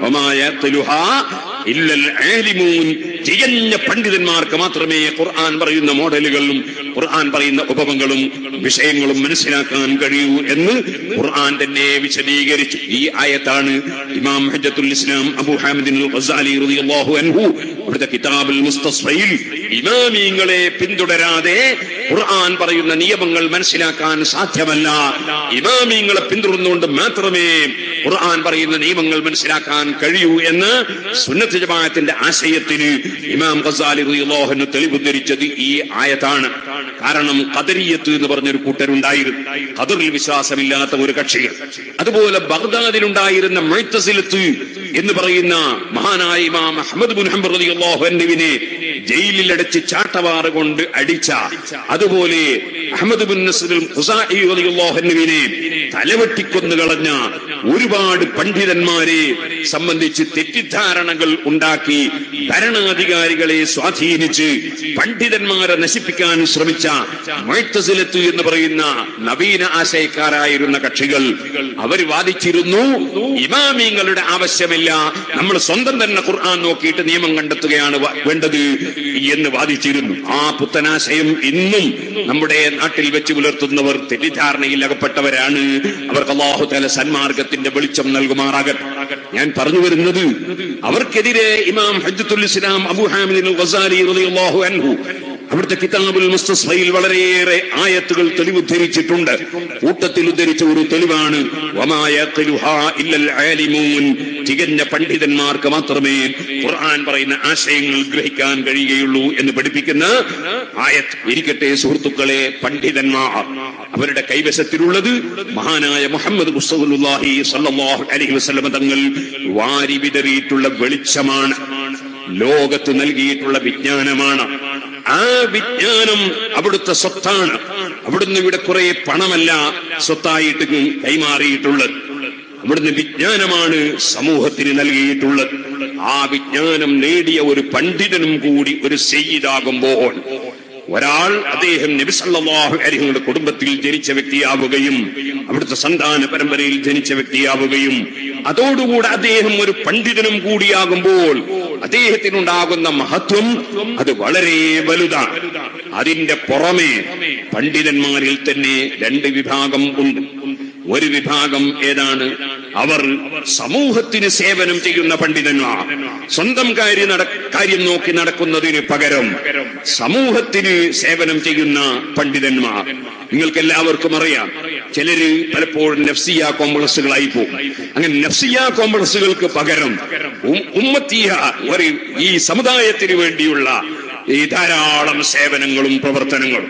ഇല്ലൽ ആലിമൂൻ തികഞ്ഞ പണ്ഡിതന്മാർക്ക് മാത്രമേ ഖുർആൻ പറയുന്ന മോഡലുകളും ഖുർആൻ പറയുന്ന ഉപമകളും വിഷയങ്ങളും മനസ്സിലാക്കാൻ കഴിയൂ എന്ന് ഖുർആൻ തന്നെ വിശദീകരിച്ചു ഈ ആയത്താണ് ഇമാം ഹജ്ജത്തുൽ ഇസ്ലാം അബൂ ഹാമിദിൻ ഖസാലി റളിയല്ലാഹു അൻഹു അവിടുത്തെ കിതാബുൽ മുസ്തസ്ഫയിൽ ഇമാമീങ്ങളെ പിന്തുടരാതെ ഖുർആൻ പറയുന്ന നിയമങ്ങൾ മനസ്സിലാക്കാൻ സാധ്യമല്ല ഇമാമീങ്ങളെ പിന്തുടർന്നുകൊണ്ട് മാത്രമേ ഖുർആൻ പറയുന്ന നിയമങ്ങൾ മനസ്സിലാക്കാൻ കഴിയൂ എന്ന് സുന്നത്ത് ജമാഅത്തിന്റെ ആശയത്തിന് ഇമാം ഖസാലി റളിയല്ലാഹു തെളിവ് ധരിച്ചത് ഈ ആയത്താണ് കാരണം ഖദരിയത്ത് എന്ന് പറഞ്ഞൊരു കൂട്ടരുണ്ടായിരുന്നു ഖദറിൽ വിശ്വാസമില്ലാത്ത ഒരു കക്ഷികൾ അതുപോലെ ബഗ്ദാദിലുണ്ടായിരുന്ന മുഅ്തസിലത്ത് എന്ന് പറയുന്ന മഹാനായ ഇമാം അഹ്മദ് ബിൻ ഹംബർ റളിയല്ലാഹു അൻഹുവിനെ ജയിലിൽ അടച്ച് ചാട്ടവാറ് കൊണ്ട് അടിച്ച അതുപോലെ അഹമ്മദ് ബിൻ നസ്റുൽ ഖുസാഇ റളിയല്ലാഹു അൻഹുവിനെ തലവെട്ടിക്കൊന്നു കളഞ്ഞ ഒരുപാട് പണ്ഡിതന്മാരെ സംബന്ധിച്ച് തെറ്റിദ്ധാരണകൾ ഉണ്ടാക്കി ഭരണാധികാരികളെ സ്വാധീനിച്ച് പണ്ഡിതന്മാരെ നശിപ്പിക്കാൻ ശ്രമിച്ച മൊയ്ത്തസിലത്ത് എന്ന് പറയുന്ന നവീന ആശയക്കാരായിരുന്ന കക്ഷികൾ അവർ വാദിച്ചിരുന്നു ഇമാമിങ്ങളുടെ ആവശ്യമില്ല നമ്മൾ സ്വന്തം തന്നെ ഖുർആൻ നോക്കിയിട്ട് നിയമം കണ്ടെത്തുകയാണ് വ- വേണ്ടത് എന്ന് വാദിച്ചിരുന്നു ആ പുത്തനാശയം ഇന്നും നമ്മുടെ നാട്ടിൽ വെച്ച് പുലർത്തുന്നവർ തെറ്റിദ്ധാരണയിൽ അകപ്പെട്ടവരാണ് അവർക്ക് അള്ളാഹു തല സന്മാർഗത്തിന്റെ വെളിച്ചം നൽകുമാറാകട്ടെ ഞാൻ പറഞ്ഞു വരുന്നത് അവർക്കെതിരെ ഇമാം ഹജ്ജത്തുൽ ഇസ്ലാം അബു ഹാമിദിൻ ഗസാലി റളിയല്ലാഹു അൻഹു അവിടുത്തെ കിതാബുൽ മുസ്തസ്ഫയിൽ വളരെയേറെ ആയത്തുകൾ തെളിവ് ഉദ്ധരിച്ചിട്ടുണ്ട് കൂട്ടത്തിൽ ഉദ്ധരിച്ച ഒരു തെളിവാണ് വമാ യഖ്ലുഹാ ഇല്ലൽ ആലിമൂൻ തികഞ്ഞ പണ്ഡിതന്മാർക്ക് മാത്രമേ ഖുർആൻ പറയുന്ന ആശയങ്ങൾ ഗ്രഹിക്കാൻ കഴിയുകയുള്ളൂ എന്ന് പഠിപ്പിക്കുന്ന ആയത്ത് ഇരിക്കട്ടെ സുഹൃത്തുക്കളെ പണ്ഡിതന്മാർ അവരുടെ കൈവശത്തിലുള്ളത് മഹാനായ മുഹമ്മദ് മുസ്തഫുല്ലാഹി സല്ലല്ലാഹു അലൈഹി വസല്ലമ തങ്ങൾ വാരി വിതറിയിട്ടുള്ള വെളിച്ചമാണ് ലോകത്ത് നൽകിയിട്ടുള്ള വിജ്ഞാനമാണ് ആ വിജ്ഞാനം അവിടുത്തെ സ്വത്താണ് അവിടുന്ന് ഇവിടെ കുറെ പണമല്ല സ്വത്തായിട്ട് കൈമാറിയിട്ടുള്ളത് അവിടുന്ന് വിജ്ഞാനമാണ് സമൂഹത്തിന് നൽകിയിട്ടുള്ളത് ആ വിജ്ഞാനം നേടിയ ഒരു പണ്ഡിതനും കൂടി ഒരു സെയ്യിദാകുമ്പോൾ ഒരാൾ അദ്ദേഹം നബിസല്ലാഹു അരിഹങ്ങളുടെ കുടുംബത്തിൽ ജനിച്ച വ്യക്തിയാവുകയും അവിടുത്തെ സന്താന പരമ്പരയിൽ ജനിച്ച വ്യക്തിയാവുകയും അതോടുകൂടെ അദ്ദേഹം ഒരു പണ്ഡിതനും കൂടിയാകുമ്പോൾ അദ്ദേഹത്തിനുണ്ടാകുന്ന മഹത്വം അത് വളരെ വലുതാണ് അതിന്റെ പുറമെ പണ്ഡിതന്മാരിൽ തന്നെ രണ്ട് വിഭാഗം ഉണ്ട് ഒരു വിഭാഗം ഏതാണ് അവർ സമൂഹത്തിന് സേവനം ചെയ്യുന്ന പണ്ഡിതന്മാർ സ്വന്തം കാര്യം നട കാര്യം നോക്കി നടക്കുന്നതിന് പകരം സമൂഹത്തിന് സേവനം ചെയ്യുന്ന പണ്ഡിതന്മാർ നിങ്ങൾക്ക് എല്ലാവർക്കും അറിയാം ചിലര് പലപ്പോഴും നഫ്സിയ കോംപ്ലക്സുകളായി പോകും അങ്ങനെ നഫ്സിയ കോംപ്ലക്സുകൾക്ക് പകരം ഉം- ഉമ്മത്തിയ ഒരു ഈ സമുദായത്തിന് വേണ്ടിയുള്ള ഈ ധാരാളം സേവനങ്ങളും പ്രവർത്തനങ്ങളും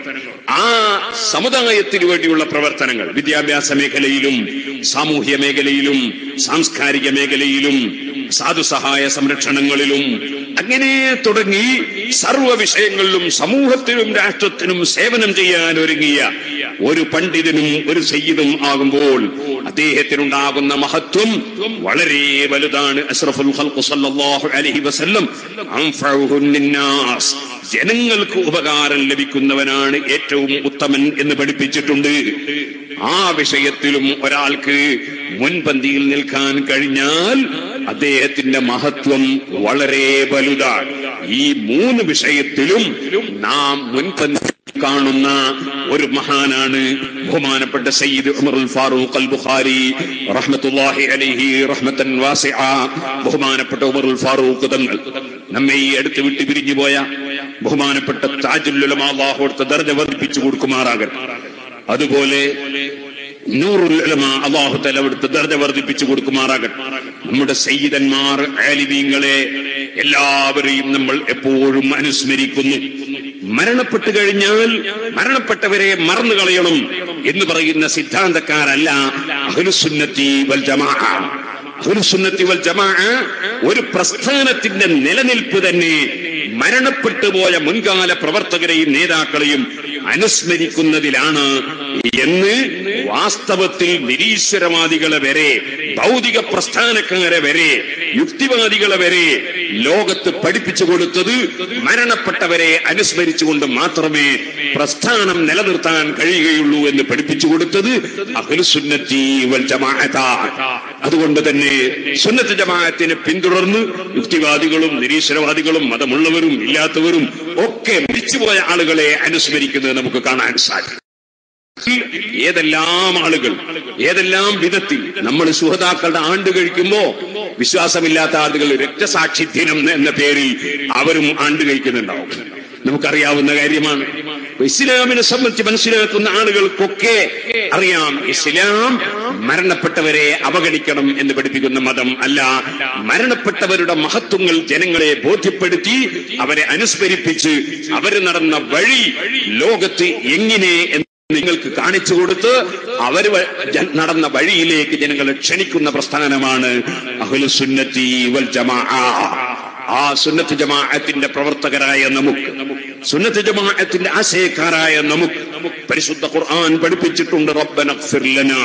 ആ സമുദായത്തിന് വേണ്ടിയുള്ള പ്രവർത്തനങ്ങൾ വിദ്യാഭ്യാസ മേഖലയിലും സാമൂഹ്യ മേഖലയിലും സാംസ്കാരിക മേഖലയിലും സാധുസഹായ സംരക്ഷണങ്ങളിലും അങ്ങനെ തുടങ്ങി സർവ വിഷയങ്ങളിലും സമൂഹത്തിനും രാഷ്ട്രത്തിനും സേവനം ചെയ്യാൻ ഒരുങ്ങിയ ഒരു പണ്ഡിതനും ഒരു സയ്യിദും ആകുമ്പോൾ അദ്ദേഹത്തിനുണ്ടാകുന്ന മഹത്വം വളരെ വലുതാണ് അഷ്റഫുൽ ഖൽഖ് സല്ലല്ലാഹു അലൈഹി വസല്ലം അൻഫഉഹുൻ ലിന്നാസ് ജനങ്ങൾക്ക് ഉപകാരം ലഭിക്കുന്നവനാണ് ഏറ്റവും ഉത്തമൻ എന്ന് പഠിപ്പിച്ചിട്ടുണ്ട് ആ വിഷയത്തിലും ഒരാൾക്ക് മുൻപന്തിയിൽ നിൽക്കാൻ കഴിഞ്ഞാൽ അദ്ദേഹത്തിന്റെ മഹത്വം വളരെ വലുതാണ് ഈ മൂന്ന് വിഷയത്തിലും നാം മുൻപന്തി കാണുന്ന ഒരു മഹാനാണ് ബഹുമാനപ്പെട്ട സയ്യിദ് ഉമറുൽ ഫാറൂഖ് അൽ ബുഖാരി റഹ്മത്തുള്ളാഹി അലൈഹി റഹ്മത്തൻ വാസിഅ ബഹുമാനപ്പെട്ട ഉമറുൽ ഫാറൂഖ് തങ്ങൾ നമ്മെ ഈ അടുത്ത് വിട്ട് പിരിഞ്ഞു പോയ ബഹുമാനപ്പെട്ട താജുൽ ഉലമാ അല്ലാഹു അടുത്ത ദർജ വർദ്ധിപ്പിച്ചു കൊടുക്കുമാറാകട്ടെ അതുപോലെ നൂറുൽ ഉലമ അള്ളാഹു തല അവിടുത്തെ ദർജ വർദ്ധിപ്പിച്ചു കൊടുക്കുമാറാകട്ടെ നമ്മുടെ സയ്യിദന്മാർ ആലിമീങ്ങളെ എല്ലാവരെയും നമ്മൾ എപ്പോഴും അനുസ്മരിക്കുന്നു മരണപ്പെട്ടു കഴിഞ്ഞാൽ മരണപ്പെട്ടവരെ മറന്നു കളയണം എന്ന് പറയുന്ന സിദ്ധാന്തക്കാരല്ല അഹ്ലുസുന്നത്തി വൽ ജമാഅ അഹ്ലുസുന്നത്തി വൽ ജമാഅ ഒരു പ്രസ്ഥാനത്തിന്റെ നിലനിൽപ്പ് തന്നെ മരണപ്പെട്ടു പോയ മുൻകാല പ്രവർത്തകരെയും നേതാക്കളെയും അനുസ്മരിക്കുന്നതിലാണ് എന്ന് വാസ്തവത്തിൽ നിരീശ്വരവാദികളെ വരെ ഭൗതിക പ്രസ്ഥാനക്കാരെ വരെ യുക്തിവാദികളെ വരെ ലോകത്ത് പഠിപ്പിച്ചു കൊടുത്തത് മരണപ്പെട്ടവരെ അനുസ്മരിച്ചുകൊണ്ട് മാത്രമേ പ്രസ്ഥാനം നിലനിർത്താൻ കഴിയുകയുള്ളൂ എന്ന് പഠിപ്പിച്ചു കൊടുത്തത് അഖിലുസുന്നത്തി വൽ ജമാഅത്ത അതുകൊണ്ട് തന്നെ സുന്നത്ത് ജമാഅത്തിനെ പിന്തുടർന്ന് യുക്തിവാദികളും നിരീശ്വരവാദികളും മതമുള്ളവരും ഇല്ലാത്തവരും ഒക്കെ മരിച്ചുപോയ ആളുകളെ അനുസ്മരിക്കുന്നത് നമുക്ക് കാണാൻ സാധിക്കും ഏതെല്ലാം ആളുകൾ ഏതെല്ലാം വിധത്തിൽ നമ്മൾ സുഹതാക്കളുടെ ആണ്ട് കഴിക്കുമ്പോ വിശ്വാസമില്ലാത്ത ആളുകൾ രക്തസാക്ഷി ദിനം എന്ന പേരിൽ അവരും ആണ്ട് കഴിക്കുന്നുണ്ടാവും നമുക്കറിയാവുന്ന കാര്യമാണ് ഇസ്ലാമിനെ സംബന്ധിച്ച് മനസ്സിലാക്കുന്ന ആളുകൾക്കൊക്കെ അറിയാം ഇസ്ലാം മരണപ്പെട്ടവരെ അവഗണിക്കണം എന്ന് പഠിപ്പിക്കുന്ന മതം അല്ല മരണപ്പെട്ടവരുടെ മഹത്വങ്ങൾ ജനങ്ങളെ ബോധ്യപ്പെടുത്തി അവരെ അനുസ്മരിപ്പിച്ച് അവര് നടന്ന വഴി ലോകത്ത് എങ്ങനെ എന്ന് നിങ്ങൾക്ക് കാണിച്ചു കൊടുത്ത് അവർ നടന്ന വഴിയിലേക്ക് ജനങ്ങളെ ക്ഷണിക്കുന്ന പ്രസ്ഥാനമാണ് അഹ്ലുസുന്നത്തി വൽ ജമാഅ ആ സുന്നത്ത് ജമാഅത്തിന്റെ പ്രവർത്തകരായ നമുക്ക് സുന്നത്ത് ജമാഅത്തിന്റെ ആശയക്കാരായ നമുക്ക് പരിശുദ്ധ ഖുർആൻ പഠിപ്പിച്ചിട്ടുണ്ട് റബ്ബന ഗ്ഫിർ ലനാ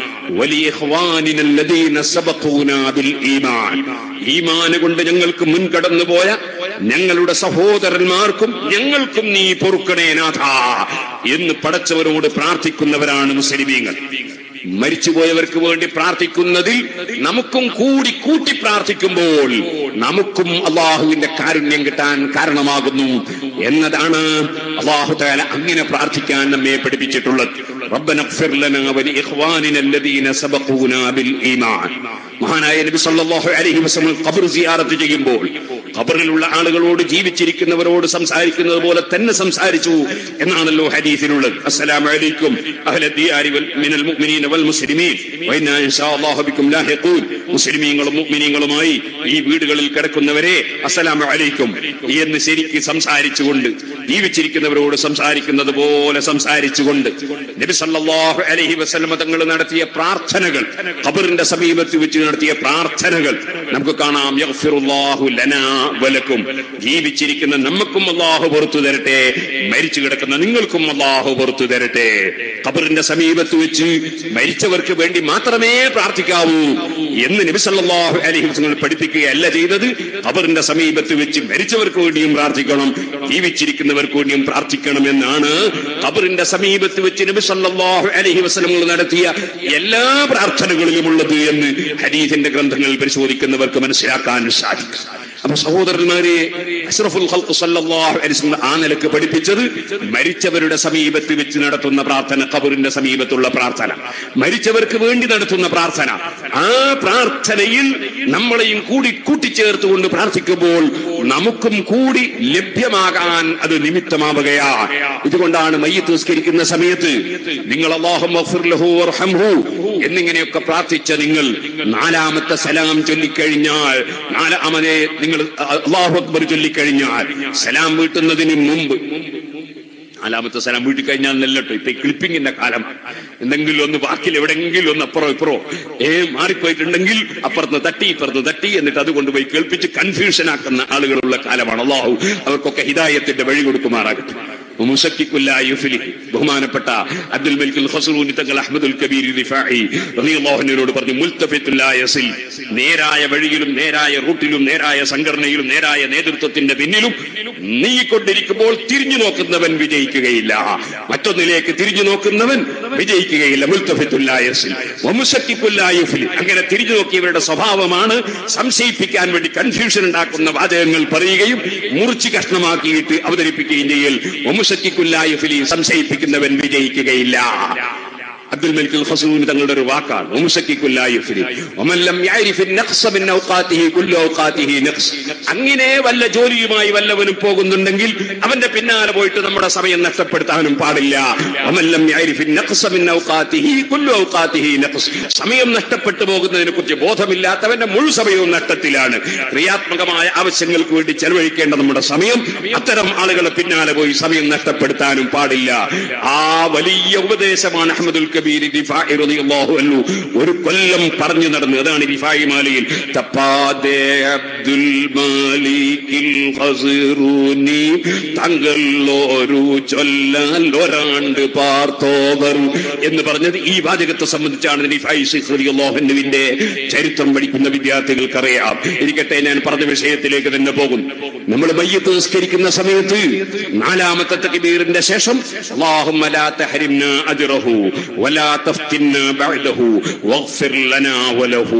വലിഇഖ്വാനിന അല്ലദീന സബഖൂനാ ബിൽ ഈമാൻ ഈമാൻ കൊണ്ട് ഞങ്ങൾക്ക് മുൻകടന്നു പോയ ഞങ്ങളുടെ സഹോദരന്മാർക്കും ഞങ്ങൾക്കും നീ പൊറുക്കണേ നാഥ എന്ന് പടച്ചവരോട് പ്രാർത്ഥിക്കുന്നവരാണ് മുസ്ലിമീങ്ങൾ മരിച്ചുപോയവർക്ക് വേണ്ടി പ്രാർത്ഥിക്കുന്നതിൽ നമുക്കും കൂടി കൂട്ടി പ്രാർത്ഥിക്കുമ്പോൾ നമുക്കും അള്ളാഹുവിന്റെ കാരുണ്യം കിട്ടാൻ കാരണമാകുന്നു എന്നതാണ് അള്ളാഹു താല അങ്ങനെ പ്രാർത്ഥിക്കാൻ നമ്മെ പഠിപ്പിച്ചിട്ടുള്ളത് ربنا اغفر لنا ولإخواننا الذين سبقونا بالإيمان മഹാനായ നബി സല്ലല്ലാഹു അലൈഹി വസല്ലം ഖബർ സിയാറത്ത് ചെയ്യുമ്പോൾ ഖബറിലുള്ള ആളുകളോട് ജീവിച്ചിരിക്കുന്നവരോട് സംസാരിക്കുന്നത് പോലെ തന്നെ സംസാരിച്ചു എന്നാണല്ലോ ഹദീസിലുള്ളത് അസ്സലാമു അലൈക്കും അഹ്ല ദിയാരി വൽ മിനൽ മുഅ്മിനീന വൽ മുസ്ലിമീൻ വഇന്നാ ഇൻഷാ അല്ലാഹു ബിക്കും ലാഹിഖൂൻ മുസ്ലിമീങ്ങളും മുഅ്മിനീങ്ങളുമായി ഈ വീടുകളിൽ കിടക്കുന്നവരെ അസ്സലാമു അലൈക്കും എന്ന് ശരിക്ക് സംസാരിച്ചുകൊണ്ട് ജീവിച്ചിരിക്കുന്നവരോട് സംസാരിക്കുന്നത് പോലെ സംസാരിച്ചുകൊണ്ട് നബി സല്ലല്ലാഹു അലൈഹി വസല്ലം തങ്ങൾ നടത്തിയ പ്രാർത്ഥനകൾ ഖബറിന്റെ സമീപത്ത് വെച്ച് നടത്തിയ പ്രാർത്ഥനകൾ നമുക്ക് കാണാം യഗ്ഫിറുല്ലാഹു ലനാ വലക്കും ജീവിച്ചിരിക്കുന്ന നമുക്കും അള്ളാഹു പുറത്തു തരട്ടെ മരിച്ചു കിടക്കുന്ന നിങ്ങൾക്കും അള്ളാഹു പുറത്തു തരട്ടെ ഖബറിന്റെ സമീപത്ത് വെച്ച് മരിച്ചവർക്ക് വേണ്ടി മാത്രമേ പ്രാർത്ഥിക്കാവൂ എന്ന് നബി സല്ലല്ലാഹു അലൈഹി വസല്ലം പഠിപ്പിക്കുകയല്ല ചെയ്തത് ഖബറിന്റെ സമീപത്ത് വെച്ച് മരിച്ചവർക്ക് വേണ്ടിയും പ്രാർത്ഥിക്കണം ജീവിച്ചിരിക്കുന്നവർക്ക് വേണ്ടിയും പ്രാർത്ഥിക്കണം എന്നാണ് ഖബറിന്റെ സമീപത്ത് വെച്ച് നബി സല്ലല്ലാഹു അലൈഹി വസല്ലം നടത്തിയ എല്ലാ പ്രാർത്ഥനകളിലും ഉള്ളത് എന്ന് ഹദീസിന്റെ ഗ്രന്ഥങ്ങൾ പരിശോധിക്കുന്നവർക്ക് മനസ്സിലാക്കാൻ സാധിക്കും അപ്പൊ സഹോദരന്മാരെ അഷ്റഫുൽ ഖൽഖ് സല്ലല്ലാഹു അലൈഹി വസല്ലം ആ നിലക്ക് പഠിപ്പിച്ചത് മരിച്ചവരുടെ സമീപത്ത് വെച്ച് നടത്തുന്ന പ്രാർത്ഥന ഖബറിന്റെ സമീപത്തുള്ള പ്രാർത്ഥന മരിച്ചവർക്ക് വേണ്ടി നടത്തുന്ന പ്രാർത്ഥന ആ പ്രാർത്ഥനയിൽ നമ്മളെയും കൂടി കൂട്ടിച്ചേർത്തുകൊണ്ട് പ്രാർത്ഥിക്കുമ്പോൾ നമുക്കും കൂടി ലഭ്യമാകാൻ അത് നിമിത്തമാവുകയാ ഇതുകൊണ്ടാണ് മയ്യത്ത് നിസ്കരിക്കുന്ന സമയത്ത് നിങ്ങൾ അള്ളാഹു എന്നിങ്ങനെയൊക്കെ പ്രാർത്ഥിച്ച നിങ്ങൾ നാലാമത്തെ സലാം ചൊല്ലിക്കഴിഞ്ഞാൽ നാലാമതെ നിങ്ങൾ അള്ളാഹു അക്ബർ ചൊല്ലിക്കഴിഞ്ഞാൽ സലാം വീട്ടുന്നതിന് മുമ്പ് നാലാമത്തെ സ്ഥലം വീട്ടിൽ കഴിഞ്ഞാൽ നെല്ലട്ടോ ഇപ്പൊ ഈ ക്ലിപ്പിങ്ങിന്റെ കാലം എന്തെങ്കിലും ഒന്ന് വാക്കിൽ എവിടെങ്കിലും ഒന്ന് അപ്പുറം ഇപ്പുറോ ഏ മാറിപ്പോയിട്ടുണ്ടെങ്കിൽ അപ്പുറത്ത് തട്ടി ഇപ്പുറത്ത് തട്ടി എന്നിട്ട് അത് കൊണ്ടുപോയി കേൾപ്പിച്ച് കൺഫ്യൂഷൻ ആക്കുന്ന ആളുകളുള്ള കാലമാണ് അള്ളാഹു അവർക്കൊക്കെ ഹിദായത്തിന്റെ വഴി കൊടുക്കുമാറാകട്ടെ മുസക്കിക്കുല്ല യുഫിലി ബഹുമാനപ്പെട്ട അബ്ദുൽ മലിക്കുൽ ഹസറൂനി തങ്ങൾ അഹമ്മദുൽ കബീർ റിഫായി റളിയല്ലാഹുവിനോട് പറഞ്ഞു മുൽത്തഫിത്തുല്ല യസിൽ നേരായ വഴിയിലും നേരായ റൂട്ടിലും നേരായ സംഘടനയിലും നേരായ നേതൃത്വത്തിന്റെ പിന്നിലും നീങ്ങിക്കൊണ്ടിരിക്കുമ്പോൾ തിരിഞ്ഞു നോക്കുന്നവൻ വിജയിക്കുകയില്ല മറ്റൊന്നിലേക്ക് തിരിഞ്ഞു നോക്കുന്നവൻ വിജയിക്കുകയില്ല മുൽത്തഫിത്തുല്ല യസിൽ വമുസക്കിക്കുല്ല യുഫിലി അങ്ങനെ തിരിഞ്ഞു നോക്കിയവരുടെ സ്വഭാവമാണ് സംശയിപ്പിക്കാൻ വേണ്ടി കൺഫ്യൂഷൻ ഉണ്ടാക്കുന്ന വാചകങ്ങൾ പറയുകയും മുറിച്ച് കഷ്ണമാക്കിയിട്ട് അവതരിപ്പിക്കുകയും ചെയ്യൽ ഒമുസക്കിക്കുല്ലായുഫിലി സംശയിപ്പിക്കുന്നവൻ വിജയിക്കുകയില്ല അബ്ദുൽ മലിക്കുൽ ഹസൂന് തങ്ങളുടെ ഒരു വാക്കാണ് ഒമുസക്കിക്കുല്ലായുഫിലി ഒമല്ലം യഅരിഫിൻ നഖ്സ മിൻ ഔഖാതിഹി കുല്ലു ഔഖാതിഹി നഖ്സ് അങ്ങനെ വല്ല ജോലിയുമായി വല്ലവനും പോകുന്നുണ്ടെങ്കിൽ അവന്റെ പിന്നാലെ പോയിട്ട് നമ്മുടെ സമയം നഷ്ടപ്പെടുത്താനും പാടില്ല ഒമല്ലം യഅരിഫിൻ നഖ്സ മിൻ ഔഖാതിഹി കുല്ലു ഔഖാതിഹി നഖ്സ് സമയം നഷ്ടപ്പെട്ടു പോകുന്നതിനെ കുറിച്ച് ബോധമില്ലാത്തവന്റെ മുഴു സമയവും നഷ്ടത്തിലാണ് ക്രിയാത്മകമായ ആവശ്യങ്ങൾക്ക് വേണ്ടി ചെലവഴിക്കേണ്ട നമ്മുടെ സമയം അത്തരം ആളുകളെ പിന്നാലെ പോയി സമയം നഷ്ടപ്പെടുത്താനും പാടില്ല ആ വലിയ ഉപദേശമാണ് അഹമ്മദുൽ കബീർ റിഫാഇ റളിയല്ലാഹു അൻഹു ഒരു കൊല്ലം പറഞ്ഞു നടന്നു അതാണ് റിഫായി മാലയിൽ തപ്പാദേ അബ്ദുൽ മാലിക്കിൽ ഖസ്റൂനി തങ്ങൾ ഒരു ചൊല്ലാൽ ഒരാണ്ട് പാർത്തോവർ എന്ന് പറഞ്ഞത് ഈ വാചകത്തെ സംബന്ധിച്ചാണ് റിഫായി ശൈഖ് റളിയല്ലാഹു അൻഹുവിന്റെ ചരിത്രം പഠിക്കുന്ന വിദ്യാർത്ഥികൾക്കറിയാം ഇരിക്കട്ടെ ഞാൻ പറഞ്ഞ വിഷയത്തിലേക്ക് തന്നെ പോകും നമ്മൾ മയ്യത്ത് നിസ്കരിക്കുന്ന സമയത്ത് നാലാമത്തെ തക്ബീറിന്റെ ശേഷം അല്ലാഹുമ്മ ലാ തഹരിംനാ അജ്റഹു വലാ തഫ്തിന്നാ ബഅദഹു വഗ്ഫിർ ലനാ വലഹു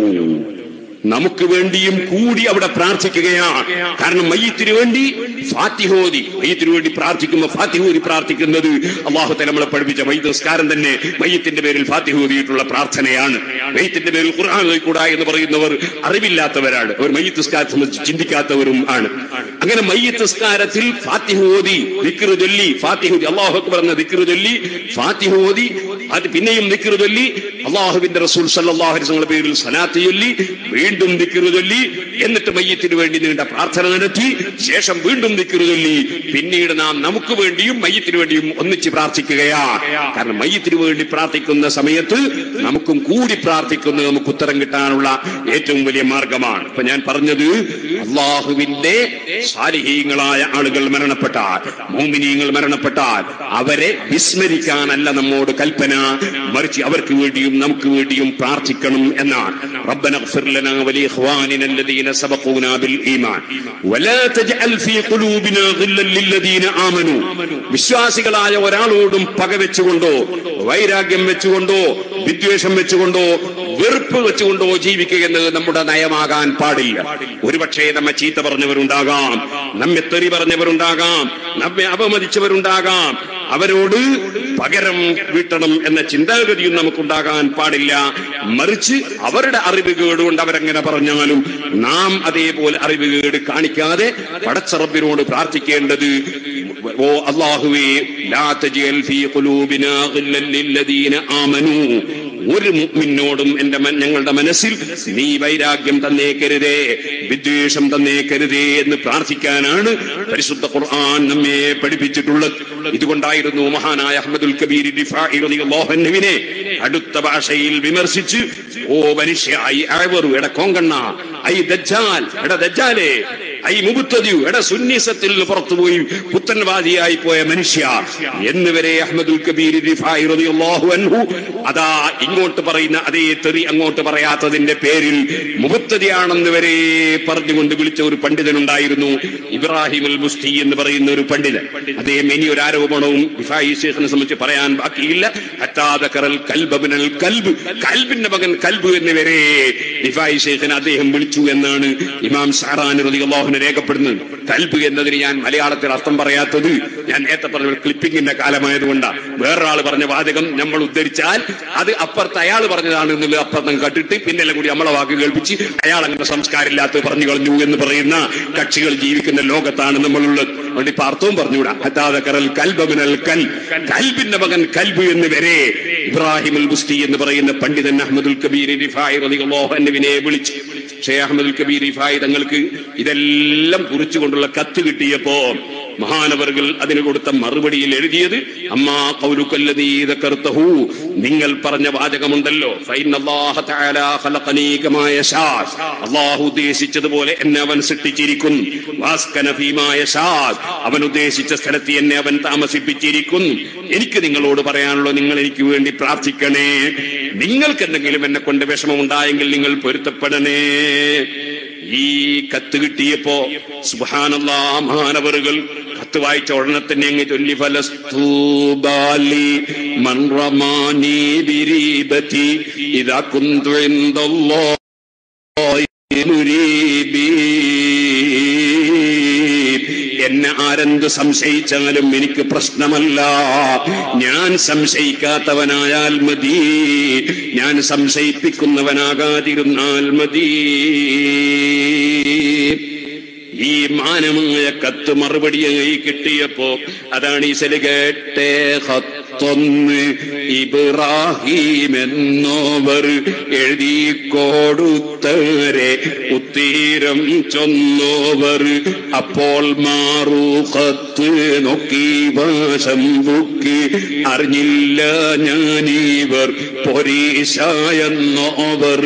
നമുക്ക് വേണ്ടിയും കൂടി അവിടെ പ്രാർത്ഥിക്കുകയാണ് കാരണം മയ്യത്തിന് വേണ്ടി ഫാത്തിഹോദി മയ്യത്തിന് വേണ്ടി പ്രാർത്ഥിക്കുമ്പോൾ ഫാത്തിഹോദി പ്രാർത്ഥിക്കുന്നത് അള്ളാഹുത്തെ നമ്മളെ പഠിപ്പിച്ച മയ്യത്ത് നിസ്കാരം തന്നെ മയ്യത്തിന്റെ പേരിൽ ഫാത്തിഹോദിയിട്ടുള്ള പ്രാർത്ഥനയാണ് മയ്യത്തിന്റെ പേരിൽ ഖുർആൻ ഓതിക്കൂടാ എന്ന് പറയുന്നവർ അറിവില്ലാത്തവരാണ് അവർ മയ്യത്ത് നിസ്കാരത്തെ സംബന്ധിച്ച് ചിന്തിക്കാത്തവരും ആണ് അങ്ങനെ മയ്യത്ത് നിസ്കാരത്തിൽ ഫാത്തിഹോദി ദിക്റ് ചൊല്ലി ഫാത്തിഹോദി അള്ളാഹു അക്ബർ എന്ന ദിക്റ് ചൊല്ലി ഫാത്തിഹോദി അത് പിന്നെയും ദിക്റ് ചൊല്ലി അള്ളാഹുവിന്റെ റസൂൽ സല്ലല്ലാഹു അലൈഹി വസല്ലമയുടെ പേരിൽ സലാത്ത് ചൊല്ലി വീണ്ടും ദിക്റ് ചൊല്ലി എന്നിട്ട് മയ്യത്തിന് വേണ്ടി നീണ്ട പ്രാർത്ഥന നടത്തി ശേഷം വീണ്ടും ദിക്റ് ചൊല്ലി പിന്നീട് നാം നമുക്ക് വേണ്ടിയും മയ്യത്തിന് വേണ്ടിയും ഒന്നിച്ച് പ്രാർത്ഥിക്കുകയാണ് കാരണം മയ്യത്തിന് വേണ്ടി പ്രാർത്ഥിക്കുന്ന സമയത്ത് നമുക്കും കൂടി പ്രാർത്ഥിക്കുന്നത് നമുക്ക് ഉത്തരം കിട്ടാനുള്ള ഏറ്റവും വലിയ മാർഗമാണ് ഇപ്പൊ ഞാൻ പറഞ്ഞത് അള്ളാഹുവിന്റെ സാലിഹീങ്ങളായ ആളുകൾ മരണപ്പെട്ടാൽ മോമിനീങ്ങൾ മരണപ്പെട്ടാൽ അവരെ വിസ്മരിക്കാനല്ല നമ്മോട് കൽപ്പന മറിച്ച് അവർക്ക് വേണ്ടിയും നമുക്ക് വേണ്ടിയും പ്രാർത്ഥിക്കണം എന്നാണ് ربنا اغفر لنا ولإخواننا الذين سبقونا بالإيمان ولا تجعل في قلوبنا غلا للذين آمنوا വിശ്വാസികളായ ഒരാളോടും പക വെച്ചുകൊണ്ടോ വൈരാഗ്യം വെച്ചുകൊണ്ടോ വിദ്വേഷം വെച്ചുകൊണ്ടോ വെറുപ്പ് വെച്ചുകൊണ്ടോ ജീവിക്കുക എന്നത് നമ്മുടെ നയമാകാൻ പാടില്ല ഒരുപക്ഷേ നമ്മെ ചീത്ത പറഞ്ഞവരുണ്ടാകാം നമ്മെ തെറി പറഞ്ഞവരുണ്ടാകാം നമ്മെ അപമതിച്ചവരുണ്ടാകാം അവരോട് പകരം വീട്ടണം എന്ന ചിന്താഗതിയും നമുക്കുണ്ടാകാൻ പാടില്ല മറിച്ച് അവരുടെ അറിവുകേട് കൊണ്ട് അവരെങ്ങനെ പറഞ്ഞാലും നാം അതേപോലെ അറിവുകേട് കാണിക്കാതെ പടച്ചറബിനോട് പ്രാർത്ഥിക്കേണ്ടത് ഓ അള്ളാഹുവേ ലാ തജ്അൽ ഫീ ഖുലൂബിനാ ഗില്ലൻ ലില്ലദീന ആമനൂ ഒരു മുഅ്മിനോടും എന്റെ മൻ- ഞങ്ങളുടെ മനസ്സിൽ നീ വൈരാഗ്യം തന്നേക്കരുതേ വിദ്വേഷം തന്നേക്കരുതേ എന്ന് പ്രാർത്ഥിക്കാനാണ് പരിശുദ്ധ ഖുർആൻ നമ്മെ പഠിപ്പിച്ചിട്ടുള്ളത് ഇതുകൊണ്ടായിരുന്നു മഹാനായ അഹമ്മദുൽ കബീർ റിഫാഇ റളിയല്ലാഹു അൻഹുവിനെ അടുത്ത ഭാഷയിൽ വിമർശിച്ച് ഓ മനുഷ്യ ഐ ആവറു എട കോങ്കണ്ണ ഐ ദജ്ജാൽ എട ദജ്ജാലേ ഐ മുബുത്തതിയു എട സുന്നീസത്തിൽ നിന്ന് പുറത്തുപോയി പുത്തൻവാദിയായി പോയ മനുഷ്യ എന്നിവരെ അഹമ്മദുൽ കബീർ റിഫാഇ റളിയല്ലാഹു അൻഹു അതാ ഇങ്ങോട്ട് പറയുന്ന അതേ തെറി അങ്ങോട്ട് പറയാത്തതിന്റെ പേരിൽ മുബത്തതിയാണെന്ന് വരെ പറഞ്ഞുകൊണ്ട് വിളിച്ച ഒരു പണ്ഡിതനുണ്ടായിരുന്നു ഇബ്രാഹിം അൽ മുസ്തി എന്ന് പറയുന്ന ഒരു പണ്ഡിതൻ അദ്ദേഹം ഇനി ഒരു ആരോപണവും റിഫായി ശേഖനെ സംബന്ധിച്ച് പറയാൻ ബാക്കിയില്ല ഹത്താദക്കറൽ കൽബിനൽ കൽബ് കൽബിന്റെ മകൻ കൽബ് എന്നിവരെ റിഫായി ശേഖന് അദ്ദേഹം വിളിച്ചു എന്നാണ് ഇമാം ഷാറാൻ റളിയല്ലാഹുവിനെ രേഖപ്പെടുന്നത് കൽബ് എന്നതിന് ഞാൻ മലയാളത്തിൽ അർത്ഥം പറയാത്തത് ഞാൻ നേരത്തെ പറഞ്ഞ ക്ലിപ്പിംഗിന്റെ കാലമായതുകൊണ്ടാണ് വേറൊരാൾ പറഞ്ഞ വാചകം നമ്മൾ ഉദ്ധരിച്ചാൽ അത് അപ്പുറത്ത് അയാൾ പറഞ്ഞതാണ് എന്നുള്ളത് അപ്പുറത്തം കണ്ടിട്ട് പിന്നെല്ലാം കൂടി നമ്മളെ വാക്ക് കേൾപ്പിച്ച് അയാൾ അങ്ങനെ സംസ്കാരമില്ലാത്ത പറഞ്ഞു കളഞ്ഞു എന്ന് പറയുന്ന കക്ഷികൾ ജീവിക്കുന്ന ലോകത്താണ് നമ്മളുള്ളത് അതുകൊണ്ട് ഇപ്പൊ അർത്ഥവും പറഞ്ഞുകൂടാ ഹത്താദ കറൽ കൽബിനൽ കൽ കൽബിന്റെ മകൻ കൽബ് എന്ന് വരെ ഇബ്രാഹിം അൽ ബുസ്തി എന്ന് പറയുന്ന പണ്ഡിതൻ അഹമ്മദുൽ കബീർ റിഫായി റളിയല്ലാഹു അൻഹുവിനെ വിളിച്ചു ഷേ അഹമ്മദുൽ കബീർ റിഫായി തങ്ങൾക്ക് ഇതെല്ലാം കുറിച്ചുകൊണ്ടുള്ള കത്ത് കിട്ടിയപ്പോ മഹാനവറുകൾ അതിന് കൊടുത്ത മറുപടിയിൽ എഴുതിയത് അമ്മാ കൗലുക്കല്ലതീ ദക്കർത്തഹു നിങ്ങൾ പറഞ്ഞ വാചകമുണ്ടല്ലോ ഫൈനല്ലാഹ തആല ഖലഖനീ കമാ യശാ അല്ലാഹു ഉദ്ദേശിച്ചതുപോലെ എന്നെ അവൻ സൃഷ്ടിച്ചിരിക്കുന്നു വാസ്കന ഫീമാ യശാ അവൻ ഉദ്ദേശിച്ച സ്ഥലത്ത് എന്നെ അവൻ താമസിപ്പിച്ചിരിക്കുന്നു എനിക്ക് നിങ്ങളോട് പറയാനുള്ളൂ നിങ്ങൾ എനിക്ക് വേണ്ടി പ്രാർത്ഥിക്കണേ നിങ്ങൾക്ക് എന്തെങ്കിലും എന്നെ കൊണ്ട് വിഷമമുണ്ടായെങ്കിൽ നിങ്ങൾ പൊരുത്തപ്പെടണേ ഈ കത്ത് കിട്ടിയപ്പോ സുബാനല്ലാ മഹാനവറുകൾ കത്ത് വായിച്ച ഉടനെ തന്നെ അങ്ങ് ചൊല്ലി ഫലസ്തൂബാലി മൻറമാനി ബിരീബതി ഇതാ കുന്തു എന്നെ ആരെന്ത് സംശയിച്ചാലും എനിക്ക് പ്രശ്നമല്ല ഞാൻ സംശയിക്കാത്തവനായാൽ മതി ഞാൻ സംശയിപ്പിക്കുന്നവനാകാതിരുന്നാൽ മതി ഈ മാനമായ കത്ത് മറുപടിയായി കിട്ടിയപ്പോ അതാണ് ഈ സെല് കേട്ടേ ഹത്തൊന്ന് ഇബ്രാഹിം എന്നോവർ എഴുതി കൊടുത്തവരെ ഉത്തീരം ചൊന്നോവർ അപ്പോൾ മാറൂ കത്ത് നോക്കി വാശം ബുക്കി അറിഞ്ഞില്ല ഞാനീവർ പൊരീശ എന്നോവർ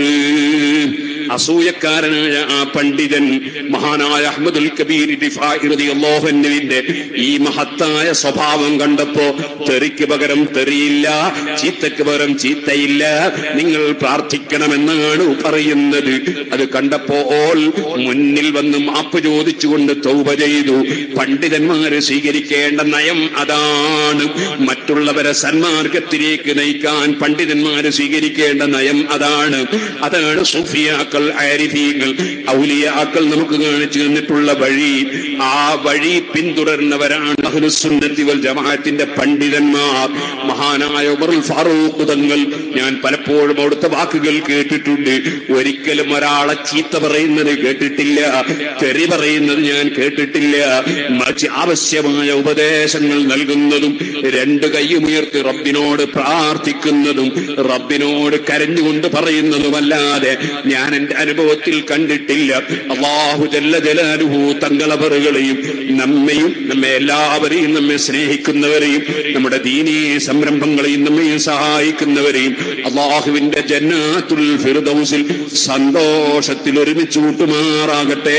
അസൂയക്കാരനായ ആ പണ്ഡിതൻ മഹാനായ അഹമ്മദുൽ കബീർ അള്ളോഹന്നുവിന്റെ ഈ മഹത്തായ സ്വഭാവം കണ്ടപ്പോ തെറിക്ക് പകരം തെറിയില്ല ചീത്തക്ക് പകരം ചീത്തയില്ല നിങ്ങൾ പ്രാർത്ഥിക്കണമെന്നാണ് പറയുന്നത് അത് കണ്ടപ്പോൾ മുന്നിൽ വന്ന് മാപ്പ് ചോദിച്ചുകൊണ്ട് തൗബ ചെയ്തു പണ്ഡിതന്മാര് സ്വീകരിക്കേണ്ട നയം അതാണ് മറ്റുള്ളവരെ സന്മാർഗത്തിലേക്ക് നയിക്കാൻ പണ്ഡിതന്മാര് സ്വീകരിക്കേണ്ട നയം അതാണ് അതാണ് സുഫിയാക്കൾ ആരിഫീങ്ങൾ ഔലിയാക്കൾ നമുക്ക് കാണിച്ചു തന്നിട്ടുള്ള വഴി ആ വഴി പിന്തുടരുന്നവരാണ് അഹ്ലുസുന്നത്തി വൽ ജമാഅത്തിന്റെ പണ്ഡിതന്മാർ മഹാനായ ഉമറുൽ ഫാറൂഖ് തങ്ങൾ ഞാൻ പലപ്പോഴും അവിടുത്തെ വാക്കുകൾ കേട്ടിട്ടുണ്ട് ഒരിക്കലും ഒരാളെ ചീത്ത പറയുന്നത് കേട്ടിട്ടില്ല തെറി പറയുന്നത് ഞാൻ കേട്ടിട്ടില്ല മറിച്ച് ആവശ്യമായ ഉപദേശങ്ങൾ നൽകുന്നതും രണ്ട് കൈയുമുയർത്തി റബ്ബിനോട് പ്രാർത്ഥിക്കുന്നതും റബ്ബിനോട് കരഞ്ഞുകൊണ്ട് പറയുന്നതുമല്ലാതെ ഞാൻ എന്റെ അനുഭവത്തിൽ കണ്ടിട്ടില്ല അള്ളാഹു ജല്ല ജലാലുഹു തങ്ങളവറുകളെയും നമ്മയും നമ്മെ എല്ലാവരെയും നമ്മെ സ്നേഹിക്കുന്നവരെയും നമ്മുടെ ദീനീ സംരംഭങ്ങളെയും നമ്മെ സഹായിക്കുന്നവരെയും അള്ളാഹുവിന്റെ ജന്നാത്തുൽ ഫിർദൗസിൽ സന്തോഷത്തിൽ ഒരുമിച്ച് കൂട്ടുമാറാകട്ടെ